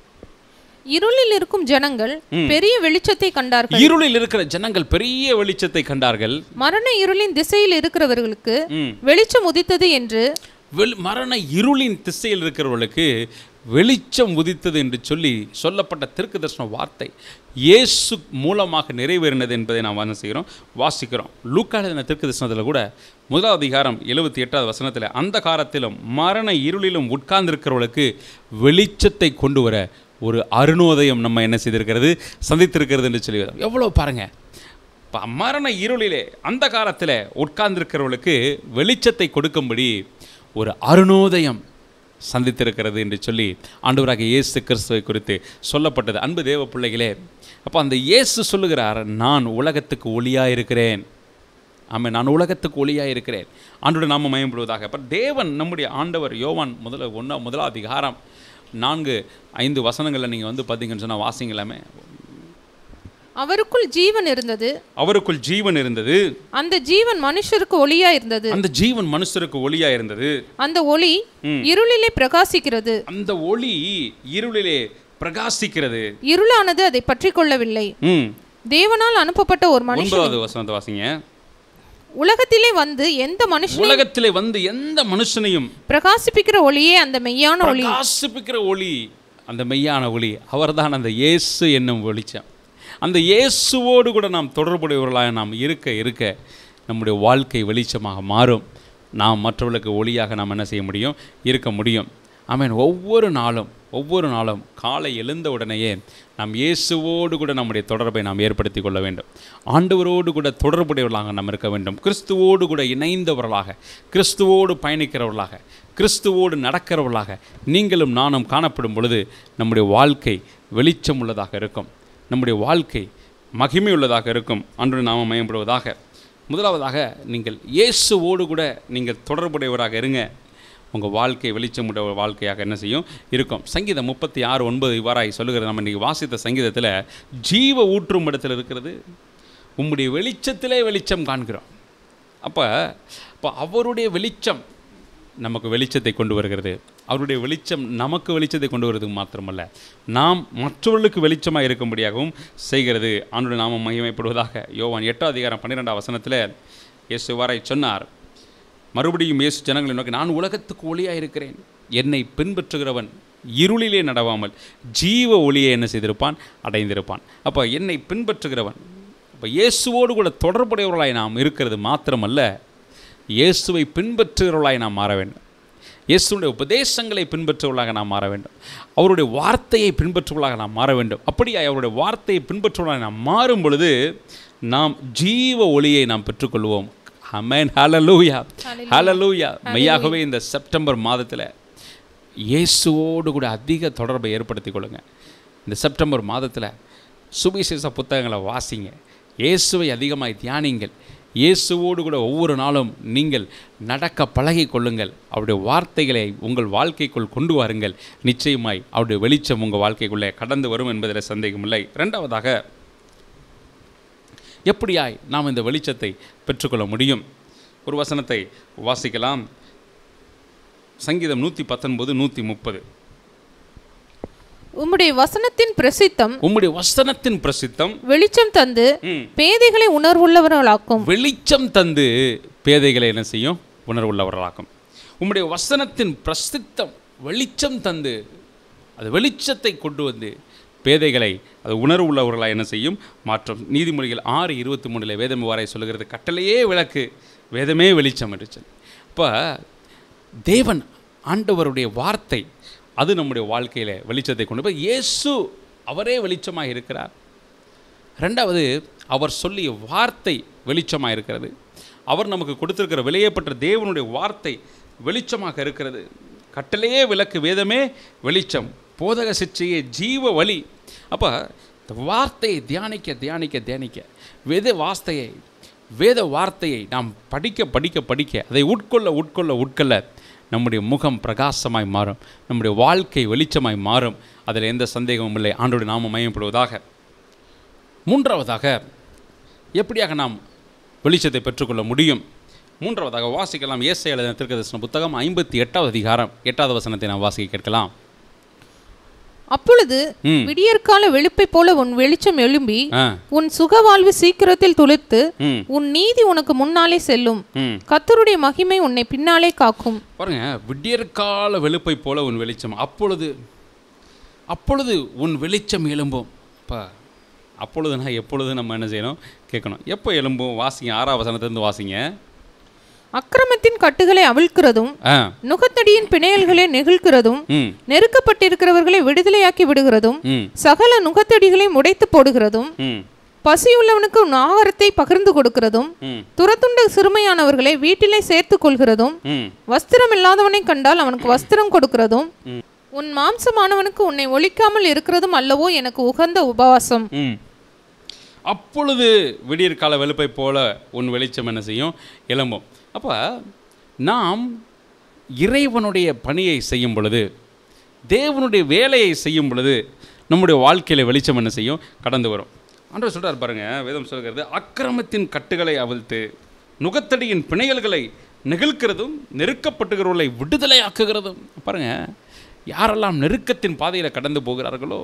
இருளில் இருக்கும் ஜனங்கள் பெரிய வெளிச்சத்தை கண்டார்கள் இருளில் இருக்கிற ஜனங்கள் பெரிய வெளிச்சத்தை கண்டார்கள் மரண இருளின் திசையில் இருக்கிறவர்களுக்கு ம். வெளிச்சம் உதித்தது என்று வெளி மரண இருளின் திசையில் இருக்கிறவர்களுக்கு வெளிச்சம் உதித்தது என்று சொல்லி சொல்லப்பட்ட திருக்கு தரிசன வார்த்தை இயேசு மூலமாக நிறைவேறினது என்பதை நாம் என்ன செய்கிறோம் வாசிக்கிறோம் லூக்காளின திருக்கு தரிசனத்தில் கூட முதலாவது அதிகாரம் எழுபத்தி எட்டாவது வசனத்தில் அந்த காலத்திலும் மரண இருளிலும் உட்கார்ந்திருக்கிறவர்களுக்கு வெளிச்சத்தை கொண்டு வர ஒரு அருணோதயம் நம்ம என்ன செய்திருக்கிறது சந்தித்திருக்கிறது என்று சொல்லி எவ்வளோ பாருங்க ப- மரண இருளிலே அந்த காலத்தில் உட்கார்ந்திருக்கிறவர்களுக்கு வெளிச்சத்தை கொடுக்கும்படி ஒரு அருணோதயம் சந்தித்திருக்கிறது என்று சொல்லி ஆண்டவராக இயேசு கிறிஸ்துவை குறித்து சொல்லப்பட்டது அன்பு தேவ பிள்ளைகளே அப்போ அந்த இயேசு சொல்லுகிறார் நான் உலகத்துக்கு ஒளியாக இருக்கிறேன் ஆமாம் நான் உலகத்துக்கு ஒளியாக இருக்கிறேன் ஆண்டோட நாம மயம்படுவதாக அப்போ தேவன் நம்முடைய ஆண்டவர் யோவான் முதல்ல ஒன்றா முதலாம் அதிகாரம் நான்கு ஐந்து வசனங்களில் நீங்கள் வந்து பார்த்தீங்கன்னு சொன்னால் வாசிங்களாமே அவருக்குள் ஜீவன் இருந்தது அவருக்குள் ஜீவன் இருந்தது அந்த ஜீவன் மனுஷருக்கு ஒளியா இருந்தது அந்த ஜீவன் மனுஷருக்கு ஒளியா இருந்தது அந்த ஒளி இருளிலே பிரகாசிக்கிறது அந்த ஒளி இருளிலே பிரகாசிக்கிறது இருளானது அதை பற்றி கொள்ளவில்லை ம் தேவனால் அனுப்பப்பட்ட ஒரு மனுஷன் ஒன்பதாவது வசனத்தை வாசிங்க உலகத்திலே வந்து எந்த மனுஷன் உலகத்திலே வந்து எந்த மனுஷனையும் பிரகாசிப்பிக்கிற ஒளியே அந்த மெய்யான ஒளி பிரகாசிப்பிக்கிற ஒளி அந்த மெய்யான ஒளி அவர்தான் அந்த இயேசு என்னும் வெளிச்சம் அந்த இயேசுவோடு கூட நாம் தொடர்புடையவர்களாக நாம் இருக்க இருக்க நம்முடைய வாழ்க்கை வெளிச்சமாக மாறும் நாம் மற்றவர்களுக்கு ஒளியாக நாம் என்ன செய்ய முடியும் இருக்க முடியும் ஆமென் ஒவ்வொரு நாளும் ஒவ்வொரு நாளும் காலை எழுந்த உடனேயே நாம் இயேசுவோடு கூட நம்முடைய தொடர்பை நாம் ஏற்படுத்தி கொள்ள வேண்டும் ஆண்டவரோடு கூட தொடர்புடையவர்களாக நாம் இருக்க வேண்டும் கிறிஸ்துவோடு கூட இணைந்தவர்களாக கிறிஸ்துவோடு பயணிக்கிறவர்களாக கிறிஸ்துவோடு நடக்கிறவர்களாக நீங்களும் நானும் காணப்படும் பொழுது நம்முடைய வாழ்க்கை வெளிச்சம் உள்ளதாக இருக்கும் நம்முடைய வாழ்க்கை மகிமை உள்ளதாக இருக்கும் அன்று நாம மயப்படுவதாக முதலாவதாக நீங்கள் இயேசுவோடு கூட நீங்கள் தொடர்புடையவராக இருங்க உங்கள் வாழ்க்கை வெளிச்சமுடைய ஒரு வாழ்க்கையாக என்ன செய்யும் இருக்கும் சங்கீதம் முப்பத்தி ஆறு ஒன்பது இவ்வாறாய் சொல்லுகிறது நம்ம இன்றைக்கி வாசித்த சங்கீதத்தில் ஜீவ ஊற்றும் இடத்தில் இருக்கிறது உம்முடைய வெளிச்சத்திலே வெளிச்சம் காண்கிறோம் அப்போ அப்போ அவருடைய வெளிச்சம் நமக்கு வெளிச்சத்தை கொண்டு வருகிறது அவருடைய வெளிச்சம் நமக்கு வெளிச்சத்தை கொண்டு வருவதுக்கு மாத்திரமல்ல நாம் மற்றவர்களுக்கு வெளிச்சமாக இருக்கும்படியாகவும் செய்கிறது ஆண்டுடைய நாமம் மகிமைப்படுவதாக யோவான் எட்டாம் அதிகாரம் பன்னிரெண்டாம் வசனத்தில் இயேசு வாரை சொன்னார் மறுபடியும் இயேசு ஜனங்களை நோக்கி நான் உலகத்துக்கு ஒளியாக இருக்கிறேன் என்னை பின்பற்றுகிறவன் இருளிலே நடவாமல் ஜீவ ஒளியை என்ன செய்திருப்பான் அடைந்திருப்பான் அப்போ என்னை பின்பற்றுகிறவன் அப்போ இயேசுவோடு கூட தொடர்புடையவர்களாய் நாம் இருக்கிறது மாத்திரமல்ல இயேசுவை பின்பற்றுகிறவர்களாய் நாம் மாற வேண்டும் இயேசுடைய உபதேசங்களை பின்பற்றுவர்களாக நாம் மாற வேண்டும் அவருடைய வார்த்தையை பின்பற்றுவர்களாக நாம் மாற வேண்டும் அப்படியே அவருடைய வார்த்தையை பின்பற்றுவர்களாக நாம் மாறும் பொழுது நாம் ஜீவ ஒளியை நாம் பெற்றுக்கொள்வோம் அமேன் ஹalleluya ஹalleluya மெய்யாகவே இந்த செப்டம்பர் மாதத்தில் இயேசுவோடு கூட அதிக தொடர்பை ஏற்படுத்தி கொள்ளுங்க இந்த செப்டம்பர் மாதத்தில் சுவிசேஷ புத்தகங்களை வாசிங்க இயேசுவை அதிகமாய் தியானிங்கள் இயேசுவோடு கூட ஒவ்வொரு நாளும் நீங்கள் நடக்க பழகி கொள்ளுங்கள் அவருடைய வார்த்தைகளை உங்கள் வாழ்க்கைக்குள் கொண்டு வாருங்கள் நிச்சயமாய் அவருடைய வெளிச்சம் உங்கள் வாழ்க்கைக்குள்ளே கடந்து வரும் என்பதில் சந்தேகமில்லை ரெண்டாவதாக எப்படியாய் நாம் இந்த வெளிச்சத்தை பெற்றுக்கொள்ள முடியும் ஒரு வசனத்தை வாசிக்கலாம் சங்கீதம் நூற்றி பத்தொன்பது நூற்றி முப்பது உம்முடைய வசனத்தின் பிரசித்தம் உம்முடைய வசனத்தின் பிரசித்தம் வெளிச்சம் தந்து ம், பேதைகளை உணர்வுள்ளவர்களாக்கும் வெளிச்சம் தந்து பேதைகளை என்ன செய்யும் உணர்வுள்ளவர்களாக்கும் உம்முடைய வசனத்தின் பிரசித்தம் வெளிச்சம் தந்து அது வெளிச்சத்தை கொண்டு வந்து பேதைகளை அது உணர்வு உள்ளவர்களாக என்ன செய்யும் மாற்றும் நீதிமொழிகள் ஆறு இருபத்தி மூணில் வேதம் வாரை சொல்லுகிறது கட்டளையே விளக்கு வேதமே வெளிச்சம் என்று சொல்லி இப்போ தேவன் ஆண்டவருடைய வார்த்தை அது நம்முடைய வாழ்க்கையில் வெளிச்சத்தை கொண்டு போய் இயேசு அவரே வெளிச்சமாக இருக்கிறார் ரெண்டாவது அவர் சொல்லிய வார்த்தை வெளிச்சமாக இருக்கிறது அவர் நமக்கு கொடுத்திருக்கிற விலையேப்பட்ட தேவனுடைய வார்த்தை வெளிச்சமாக இருக்கிறது கட்டளையே விளக்கு வேதமே வெளிச்சம் போதக சிற்றையே ஜீவ வழி அப்போ இந்த வார்த்தையை தியானிக்க தியானிக்க தியானிக்க வேத வார்த்தையை வேத வார்த்தையை நாம் படிக்க படிக்க படிக்க அதை உட்கொள்ள உட்கொள்ள உட்கொள்ள நம்முடைய முகம் பிரகாசமாய் மாறும் நம்முடைய வாழ்க்கை வெளிச்சமாய் மாறும் அதில் எந்த சந்தேகமும் இல்லை ஆண்டோடு நாம மயப்படுவதாக மூன்றாவதாக எப்படியாக நாம் வெளிச்சத்தை பெற்றுக்கொள்ள முடியும் மூன்றாவதாக வாசிக்கலாம் ஏசை எழுதின திருக்கதர்சன புத்தகம் ஐம்பத்தி எட்டாவது அதிகாரம் எட்டாவது வசனத்தை நாம் வாசிக்க கேட்கலாம் அப்பொழுது ம். விடியற்கால வெளுப்பை போல உன் வெளிச்சம் எழும்பி ஆ உன் சுகவாழ்வு சீக்கிரத்தில் துளிர்த்து ம் உன் நீதி உனக்கு முன்னாலே செல்லும் ம் கர்த்தருடைய மகிமை உன்னை பின்னாலே காக்கும் பாருங்க விடியற்கால வெளுப்பை போல உன் வெளிச்சம் அப்பொழுது அப்பொழுது உன் வெளிச்சம் எழும்பும் இப்போ அப்பொழுதுனா எப்பொழுது நம்ம என்ன செய்யணும் கேட்கணும் எப்போ எழும்பும் வாசிங்க ஆறாம் வசனத்திலிருந்து வாசிங்க அக்கிரமத்தின் கட்டுகளை அவிழ்க்கிறதும் ஆ நுகத்தடியின் பிணையல்களை நெகிழ்கிறதும் ம் நெருக்கப்பட்டிருக்கிறவர்களை விடுதலையாக்கி விடுகிறதும் ம் சகல நுகத்தடிகளையும் உடைத்து போடுகிறதும் ம் பசியுள்ளவனுக்கு உன் ஆகாரத்தை பகிர்ந்து கொடுக்கிறதும் ம் துரத்துண்ட சிறுமையானவர்களை வீட்டிலே சேர்த்துக் கொள்கிறதும் ம் வஸ்திரம் இல்லாதவனை கண்டால் அவனுக்கு வஸ்திரம் கொடுக்கிறதும் ம். உன் மாம்சமானவனுக்கு உன்னை ஒழிக்காமல் இருக்கிறதும் அல்லவோ எனக்கு உகந்த உபவாசம் ம் அப்பொழுது விடியற்கால வெளுப்பை போல உன் வெளிச்சம் என்ன செய்யும் எழும்பும் அப்போ நாம் இறைவனுடைய பணியை செய்யும் பொழுது தேவனுடைய வேலையை செய்யும் பொழுது நம்முடைய வாழ்க்கையில் வெளிச்சம் என்ன செய்யும் கடந்து வரும் ஆண்டவர் சொல்றார் பாருங்க வேதம் சொல்கிறது அக்கிரமத்தின் கட்டுகளை அவிழ்த்து நுகத்தடியின் பிணையல்களை நெகிழ்க்கிறதும் நெருக்கப்பட்டுகிறவர்களை விடுதலையாக்குகிறதும் பாருங்க யாரெல்லாம் நெருக்கத்தின் பாதையில் கடந்து போகிறார்களோ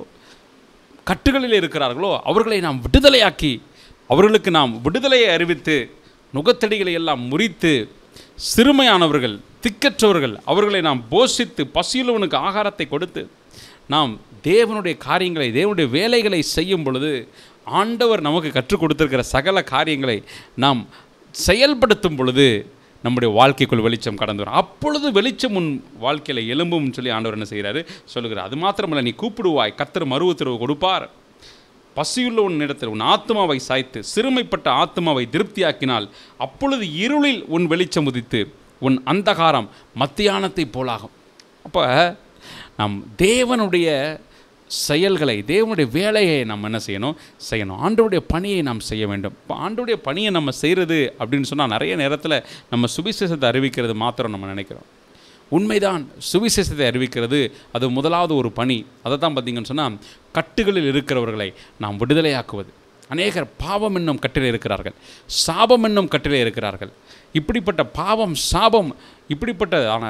கட்டுகளில் இருக்கிறார்களோ அவர்களை நாம் விடுதலையாக்கி அவர்களுக்கு நாம் விடுதலையை அறிவித்து நுகத்தடிகளை எல்லாம் முறித்து சிறுமையானவர்கள் திக்கற்றவர்கள் அவர்களை நாம் போஷித்து பசியுள்ளவனுக்கு ஆகாரத்தை கொடுத்து நாம் தேவனுடைய காரியங்களை தேவனுடைய வேலைகளை செய்யும் பொழுது ஆண்டவர் நமக்கு கற்றுக் கொடுத்திருக்கிற சகல காரியங்களை நாம் செயல்படுத்தும் பொழுது நம்முடைய வாழ்க்கைக்குள் வெளிச்சம் கடந்து வரும் அப்பொழுது வெளிச்சம் உன் வாழ்க்கையில் எலும்பும் சொல்லி ஆண்டவர் என்ன செய்கிறாரு சொல்லுகிறார் அது மாத்திரமல்ல நீ கூப்பிடுவாய் கத்தர் மறு உத்தரவு கொடுப்பார் பசியுள்ள உன் இடத்தில் உன் ஆத்மாவை சாய்த்து சிறுமைப்பட்ட ஆத்மாவை திருப்தியாக்கினால் அப்பொழுது இருளில் உன் வெளிச்சம் உதித்து உன் அந்தகாரம் மத்தியானத்தை போலாகும் அப்போ நாம் தேவனுடைய செயல்களை தேவனுடைய வேலையை நம்ம என்ன செய்யணும் செய்யணும் ஆண்டவருடைய பணியை நாம் செய்ய வேண்டும் இப்போ ஆண்டவருடைய பணியை நம்ம செய்கிறது அப்படின்னு சொன்னால் நிறைய நேரத்தில் நம்ம சுவிசேஷத்தை அறிவிக்கிறது மாத்திரம் நம்ம நினைக்கிறோம் உண்மைதான் சுவிசேஷத்தை அறிவிக்கிறது அது முதலாவது ஒரு பணி அதை தான் பார்த்தீங்கன்னு சொன்னால் கட்டுகளில் இருக்கிறவர்களை நாம் விடுதலையாக்குவது அநேகர் பாவம் என்னும் கட்டிலே இருக்கிறார்கள் சாபம் என்னும் கட்டிலே இருக்கிறார்கள் இப்படிப்பட்ட பாவம் சாபம் இப்படிப்பட்ட ஆன,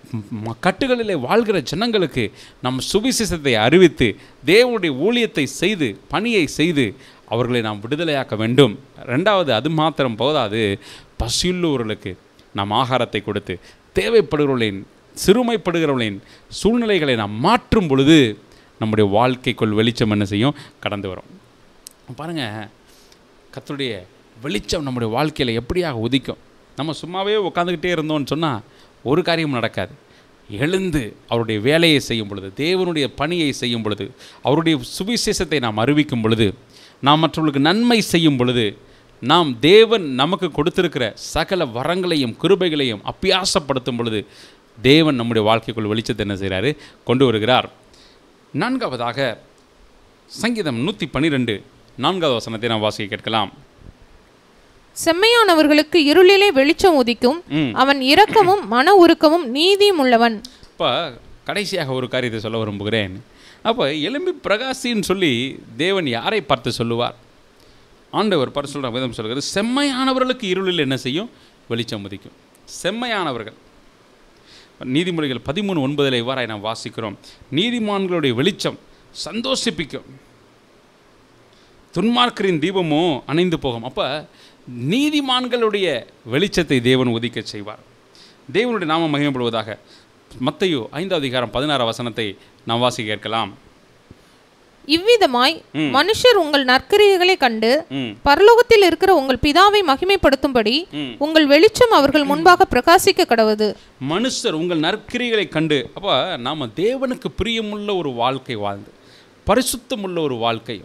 ம- கட்டுகளிலே வாழ்கிற ஜனங்களுக்கு நம் சுவிசேஷத்தை அறிவித்து தேவனுடைய ஊழியத்தை செய்து பணியை செய்து அவர்களை நாம் விடுதலையாக்க வேண்டும் ரெண்டாவது அது மாத்திரம் போதாது பசியுள்ளவர்களுக்கு நாம் ஆகாரத்தை கொடுத்து தேவைப்படுகிறவர்களின் சிறுமைப்படுகிறவர்களின் சூழ்நிலைகளை நாம் மாற்றும் பொழுது நம்முடைய வாழ்க்கைக்குள் வெளிச்சம் என்ன செய்யும் கடந்து வரும் பாருங்கள் கர்த்தருடைய வெளிச்சம் நம்முடைய வாழ்க்கையில் எப்படியாக உதிக்கும் நம்ம சும்மாவே உட்காந்துக்கிட்டே இருந்தோம்னு சொன்னால் ஒரு காரியமும் நடக்காது எழுந்து அவருடைய வேலையை செய்யும் பொழுது தேவனுடைய பணியை செய்யும் பொழுது அவருடைய சுவிசேஷத்தை நாம் அறிவிக்கும் பொழுது நாம் மற்றவர்களுக்கு நன்மை செய்யும் பொழுது நாம் தேவன் நமக்கு கொடுத்திருக்கிற சகல வரங்களையும் கிருபைகளையும் அப்பியாசப்படுத்தும் பொழுது தேவன் நம்முடைய வாழ்க்கைக்குள் வெளிச்சத்தை என்ன செய்கிறாரு கொண்டு வருகிறார் நான்காவதாக சங்கீதம் நூற்றி பன்னிரெண்டு நான்காவது வசனத்தை நாம் வாசிக்க கேட்கலாம் செம்மையானவர்களுக்கு இருளிலே வெளிச்சம் உதிக்கும் ம். அவன் இரக்கமும் மன உருக்கமும் நீதியும் உள்ளவன் இப்போ கடைசியாக ஒரு காரியத்தை சொல்ல விரும்புகிறேன் அப்போ எலும்பி பிரகாசின்னு சொல்லி தேவன் யாரை பார்த்து சொல்லுவார் ஆண்டவர் பார்த்து சொல்கிற விதம் சொல்கிறது செம்மையானவர்களுக்கு இருளில் என்ன செய்யும் வெளிச்சம் உதிக்கும் செம்மையானவர்கள் நீதிமொழிகள் பதிமூணு ஒன்பதில் இவ்வாறாய் நாம் வாசிக்கிறோம் நீதிமான்களுடைய வெளிச்சம் சந்தோஷிப்பிக்கும் துன்மார்க்கரின் தீபமோ அணைந்து போகும் அப்போ நீதிமான்களுடைய வெளிச்சத்தை தேவன் உதிக்கச் செய்வார் தேவனுடைய நாமம் மகிமைப்படுவதாக மத்தையோ ஐந்தாவது அதிகாரம் பதினாறு வசனத்தை நாம் வாசிக்க கேட்கலாம் இவ்விதமாய் மனுஷர் உங்கள் நற்கிரியைகளை கண்டு ம் பரலோகத்தில் இருக்கிற உங்கள் பிதாவை மகிமைப்படுத்தும்படி ம். உங்கள் வெளிச்சம் அவர்கள் முன்பாக பிரகாசிக்க கடவுது மனுஷர் உங்கள் நற்கிரிகளை கண்டு அப்போ நாம் தேவனுக்கு பிரியமுள்ள ஒரு வாழ்க்கை வாழ்ந்து பரிசுத்தமுள்ள ஒரு வாழ்க்கை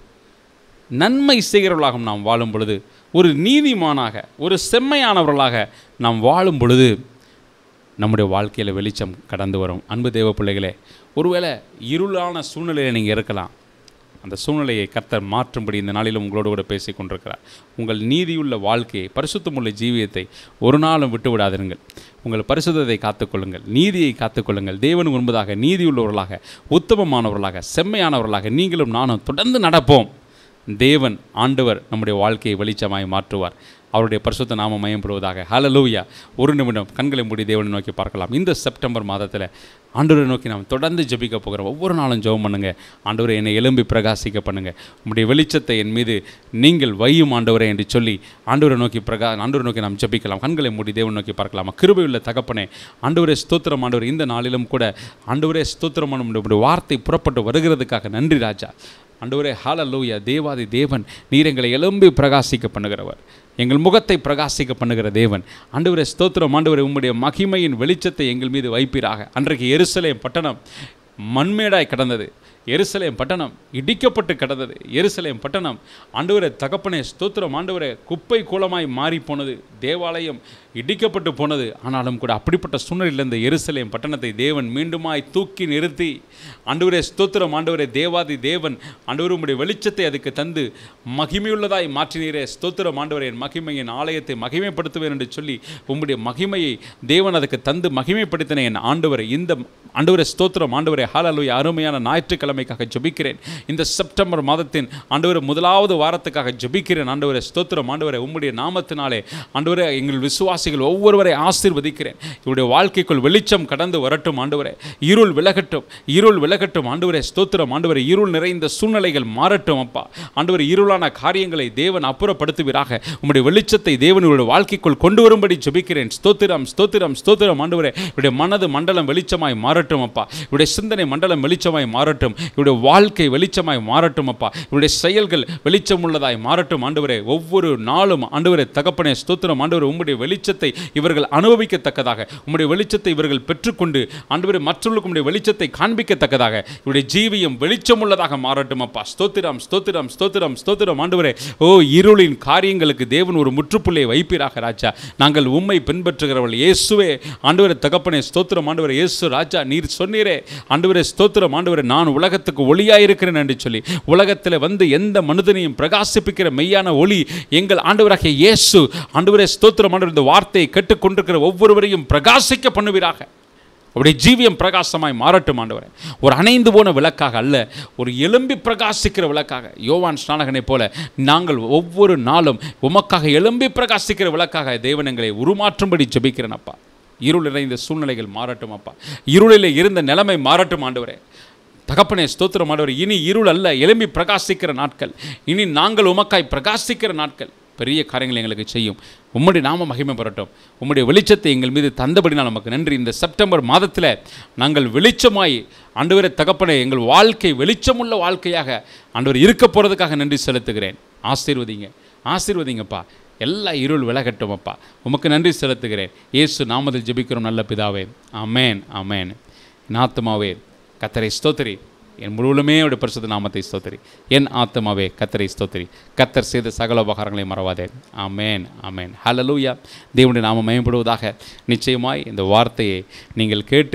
நன்மை செய்கிறவர்களாக நாம் வாழும் பொழுது ஒரு நீதிமானாக ஒரு செம்மையானவர்களாக நாம் வாழும் பொழுது நம்முடைய வாழ்க்கையில் வெளிச்சம் கடந்து வரும் அன்பு தேவ பிள்ளைகளே ஒருவேளை இருளான சூழ்நிலையில் நீங்கள் இருக்கலாம் அந்த சூழ்நிலையை கர்த்தர் மாற்றும்படி இந்த நாளிலும் உங்களோடு கூட பேசிக் கொண்டிருக்கிறார் உங்கள் நீதியுள்ள வாழ்க்கையை பரிசுத்தமுள்ள ஜீவியத்தை ஒரு நாளும் விட்டு விடாதிருங்கள் உங்கள் பரிசுத்தத்தை காத்துக்கொள்ளுங்கள் நீதியை காத்துக்கொள்ளுங்கள் தேவனுக்கு முன்பதாக நீதியுள்ளவர்களாக உத்தமமானவர்களாக செம்மையானவர்களாக நீங்களும் நானும் தொடர்ந்து நடப்போம் தேவன் ஆண்டவர் நம்முடைய வாழ்க்கையை வெளிச்சமாய் மாற்றுவார் அவருடைய பரிசுத்த நாமம் மயம்படுவதாக ஹalleluya ஒரு நிமிடம் கண்களை மூடி தேவனை நோக்கி பார்க்கலாம் இந்த செப்டம்பர் மாதத்தில் ஆண்டவரை நோக்கி நாம் தொடர்ந்து ஜெபிக்க போகிறோம் ஒவ்வொரு நாளும் ஜெபம் பண்ணுங்க ஆண்டவரை என்னை எலும்பி பிரகாசிக்க பண்ணுங்க உம்முடைய வெளிச்சத்தை என் மீது நீங்கள் வையும் ஆண்டவரே என்று சொல்லி ஆண்டவரை நோக்கி பிரகா ஆண்டவரை நோக்கி நாம் ஜெபிக்கலாம் கண்களை மூடி தேவனை நோக்கி பார்க்கலாம் கிருபையுள்ள தகப்பனே ஆண்டவரே ஸ்தோத்திரம் ஆண்டவர் இந்த நாளிலும் கூட ஆண்டவரே ஸ்தோத்திரமான உம்முடைய வார்த்தை புறப்பட்டு வருகிறதுக்காக நன்றி ராஜா ஆண்டவரே ஹalleluya தேவாதி தேவன் நீர் எங்களை எலும்பி பிரகாசிக்க பண்ணுகிறவர் எங்கள் முகத்தை பிரகாசிக்க பண்ணுகிற தேவன் ஆண்டவரே ஸ்தோத்திரம் ஆண்டவரே உம்முடைய மகிமையின் வெளிச்சத்தை எங்கள் மீது வைப்பீராக அன்றைக்கு எருசலேம் பட்டணம் மண்மேடாய் கடந்தது எருசலேம் பட்டணம் இடிக்கப்பட்டு கிடந்தது எருசலேம் பட்டணம் ஆண்டவரே தகப்பனே ஸ்தோத்திரம் ஆண்டவரே குப்பை கூலமாய் மாறி போனது தேவாலயம் இடிக்கப்பட்டு போனது ஆனாலும் கூட அப்படிப்பட்ட சூழ்நிலையில் இந்த எருசலேம் பட்டணத்தை தேவன் மீண்டுமாய் தூக்கி நிறுத்தி ஆண்டவரே ஸ்தோத்திரம் ஆண்டவரே தேவாதி தேவன் ஆண்டவர் உம்முடைய வெளிச்சத்தை அதுக்கு தந்து மகிமையுள்ளதாய் மாற்றினீரே ஸ்தோத்திரம் ஆண்டவரே என் மகிமையின் ஆலயத்தை மகிமைப்படுத்துவேன் என்று சொல்லி உம்முடைய மகிமையை தேவன் அதுக்கு தந்து மகிமைப்படுத்தின என் ஆண்டவரை இந்த ஆண்டவரே ஸ்தோத்திரம் ஆண்டவரே ஹalleluya அருமையான ஞாயிற்றுக்கிழமைக்காக ஜெபிக்கிறேன் இந்த செப்டம்பர் மாதத்தின் ஆண்டவரே முதலாவது வாரத்துக்காக ஜெபிக்கிறேன் ஆண்டவரே ஸ்தோத்திரம் ஆண்டவரே உம்முடைய நாமத்தினாலே ஆண்டவரே எங்கள் விசுவாசிகள் ஒவ்வொருவரை ஆசீர்வதிக்கிறேன் இவருடைய வாழ்க்கைக்குள் வெளிச்சம் கடந்து வரட்டும் ஆண்டவரே இருள் விலகட்டும் இருள் விலகட்டும் ஆண்டவரே ஸ்தோத்திரம் ஆண்டவரே இருள் நிறைந்த சூழ்நிலைகள் மாறட்டும் அப்பா ஆண்டவரே இருளான காரியங்களை தேவன் அப்புறப்படுத்துவீராக உம்முடைய வெளிச்சத்தை தேவன் இவருடைய வாழ்க்கைக்குள் கொண்டு வரும்படி ஜெபிக்கிறேன் ஸ்தோத்திரம் ஸ்தோத்திரம் ஸ்தோத்திரம் ஆண்டவரே இவருடைய மனது மண்டலம் வெளிச்சமாய் மாறட்டும் அப்பா இவருடைய சிந்தனை மண்டலம் வெளிச்சமாய் மாறட்டும் இவருடைய வாழ்க்கை வெளிச்சமாய் மாறட்டும் அப்பா இவருடைய செயல்கள் வெளிச்சம் உள்ளதாய் மாறட்டும் ஆண்டவரே ஒவ்வொரு நாளும் ஆண்டவரே தகப்பனே ஸ்தோத்திரம் ஆண்டவரே உம்முடைய வெளிச்சத்தை இவர்கள் அனுபவிக்கத்தக்கதாக உம்முடைய வெளிச்சத்தை இவர்கள் பெற்றுக்கொண்டு ஆண்டவரே மற்றவர்களுக்கு உம்முடைய வெளிச்சத்தை காண்பிக்கத்தக்கதாக இவருடைய ஜீவியம் வெளிச்சம் உள்ளதாக மாறட்டும் அப்பா ஸ்தோத்திரம் ஸ்தோத்திரம் ஸ்தோத்திரம் ஸ்தோத்திரம் ஆண்டவரே ஓ இருளின் காரியங்களுக்கு தேவன் ஒரு முற்றுப்புள்ளியை வைப்பீராக ராஜா நாங்கள் உம்மை பின்பற்றுகிறவர்கள் இயேசுவே ஆண்டவரே தகப்பனே ஸ்தோத்திரம் ஆண்டவரே இயேசு ராஜா நீர் சொன்னீரே ஆண்டவரே ஸ்தோத்திரம் ஆண்டவரே நான் உலகத்துக்கு ஒளியாயிருக்கிறேன் என்று சொல்லி உலகத்தில் வந்து எந்த மனிதனையும் பிரகாசிப்பிக்கிற மெய்யான ஒளி எங்கள் ஆண்டவராகிய இயேசு ஆண்டவரே ஸ்தோத்திரம் ஆண்டவர் இந்த வார்த்தையை கேட்டுக்கொண்டிருக்கிற ஒவ்வொருவரையும் பிரகாசிக்க பண்ணுவீராக அவருடைய ஜீவியம் பிரகாசமாய் மாறட்டும் ஆண்டவரே ஒரு அணைந்து போன விளக்காக அல்ல ஒரு எலும்பி பிரகாசிக்கிற விளக்காக யோவான் ஸ்நானகனைப் போல நாங்கள் ஒவ்வொரு நாளும் உமக்காக எலும்பி பிரகாசிக்கிற விளக்காக தேவன் எங்களை உருமாற்றும்படி ஜெபிக்கிறேன் அப்பா இருள் நிறைந்த சூழ்நிலைகள் மாறட்டும் அப்பா இருளில் இருந்த நிலைமை மாறட்டும் ஆண்டவரே தகப்பனே ஸ்தோத்திரம் ஆண்டவர் இனி இருள் அல்ல எலும்பி பிரகாசிக்கிற நாட்கள் இனி நாங்கள் உமக்காய் பிரகாசிக்கிற நாட்கள் பெரிய காரியங்களை எங்களுக்கு செய்யும் உம்முடைய நாம மகிமை பெறட்டும் உம்முடைய வெளிச்சத்தை எங்கள் மீது தந்தபடினால் நமக்கு நன்றி இந்த செப்டம்பர் மாதத்தில் நாங்கள் வெளிச்சமாய் ஆண்டவரே தகப்பனே எங்கள் வாழ்க்கை வெளிச்சமுள்ள வாழ்க்கையாக ஆண்டவர் இருக்க போகிறதுக்காக நன்றி செலுத்துகிறேன் ஆசீர்வதிங்க ஆசீர்வதிங்கப்பா எல்லா இருள் விலகட்டும் அப்பா உமக்கு நன்றி செலுத்துகிறேன் இயேசு நாமத்தில் ஜெபிக்கிறோம் நல்ல பிதாவே அமேன் அமேன் என் ஆத்மாவே கத்தரை ஸ்தோத்திரி என் முழுவலுமே அவருடைய பரிசுத்த நாமத்தை ஸ்தோத்திரி என் ஆத்மாவே கத்தரை ஸ்தோத்திரி கத்தர் செய்த சகல உபகாரங்களை மறவாதே ஆமேன் ஆமேன் ஹalleluya தேவனுடைய நாமம் மேம்படுவதாக நிச்சயமாய் இந்த வார்த்தையை நீங்கள் கேட்டு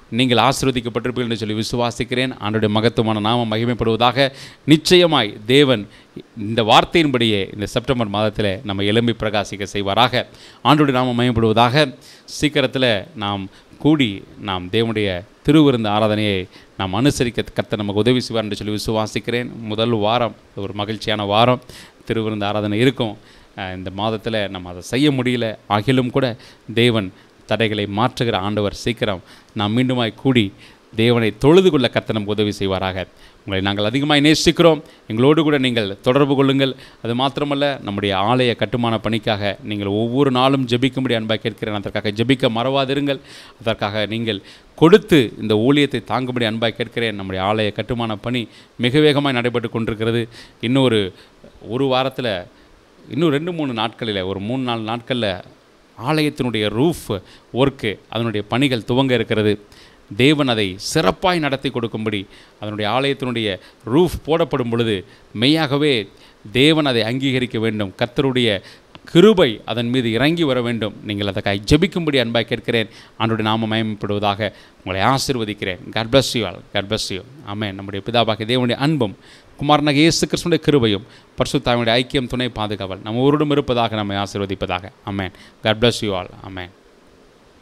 நீங்கள் ஆசீர்வதிக்கப்பட்டிருப்பீர்கள் என்று சொல்லி விசுவாசிக்கிறேன் ஆண்டுடைய மகத்துவமான நாமம் மகிமைப்படுவதாக நிச்சயமாய் தேவன் இந்த வார்த்தையின்படியே இந்த செப்டம்பர் மாதத்தில் நம்ம எலும்பி பிரகாசிக்க செய்வாராக ஆண்டுடைய நாமம் மகிமைப்படுவதாக சீக்கிரத்தில் நாம் கூடி நாம் தேவனுடைய திருவிருந்த ஆராதனையை நாம் அனுசரிக்க கர்த்தர் நமக்கு உதவி செய்வார் என்று சொல்லி விசுவாசிக்கிறேன் முதல் வாரம் ஒரு மகிழ்ச்சியான வாரம் திருவிருந்த ஆராதனை இருக்கும் அஹ் இந்த மாதத்தில் நம்ம அதை செய்ய முடியல ஆகிலும் கூட தேவன் தடைகளை மாற்றுகிற ஆண்டவர் சீக்கிரம் நாம் மீண்டுமாய் கூடி தேவனை தொழுது கொள்ள கர்த்தர் நமக்கு உதவி செய்வாராக உங்களை நாங்கள் அதிகமாக நேசிக்கிறோம் எங்களோடு கூட நீங்கள் தொடர்பு கொள்ளுங்கள் அது மாத்திரமல்ல நம்முடைய ஆலய கட்டுமான பணிக்காக நீங்கள் ஒவ்வொரு நாளும் ஜெபிக்கும்படி அன்பாக கேட்கிறேன் அதற்காக ஜெபிக்க மறவாதிருங்கள் அதற்காக நீங்கள் கொடுத்து இந்த ஊழியத்தை தாங்கும்படி அன்பாக கேட்கிறேன் நம்முடைய ஆலய கட்டுமான பணி மிக வேகமாக நடைபெற்று கொண்டிருக்கிறது இன்னொரு ஒரு வாரத்தில் இன்னும் ரெண்டு மூணு நாட்களில் ஒரு மூணு நாலு நாட்களில் ஆலயத்தினுடைய ரூஃப் ஒர்க்கு அதனுடைய பணிகள் துவங்க இருக்கிறது தேவன் அதை சிறப்பாய் நடத்தி கொடுக்கும்படி அதனுடைய ஆலயத்தினுடைய ரூஃப் போடப்படும் பொழுது மெய்யாகவே தேவன் அதை அங்கீகரிக்க வேண்டும் கர்த்தருடைய கிருபை அதன் மீது இறங்கி வர வேண்டும் நீங்கள் அதற்காக ஜெபிக்கும்படி அன்பாய் கேட்கிறேன் ஆண்டுடைய நாம மயமப்படுவதாக உங்களை ஆசீர்வதிக்கிறேன் God bless you all God bless you ஆமென் நம்முடைய பிதாபாக தேவனுடைய அன்பும் குமாரனாக இயேசு கிறிஸ்துடைய கிருபையும் பரிசுத்தாவினுடைய ஐக்கியம் துணை பாதுகாவல் நம்ம ஒருவரும் இருப்பதாக நம்மை ஆசீர்வதிப்பதாக ஆமென் God bless you all amen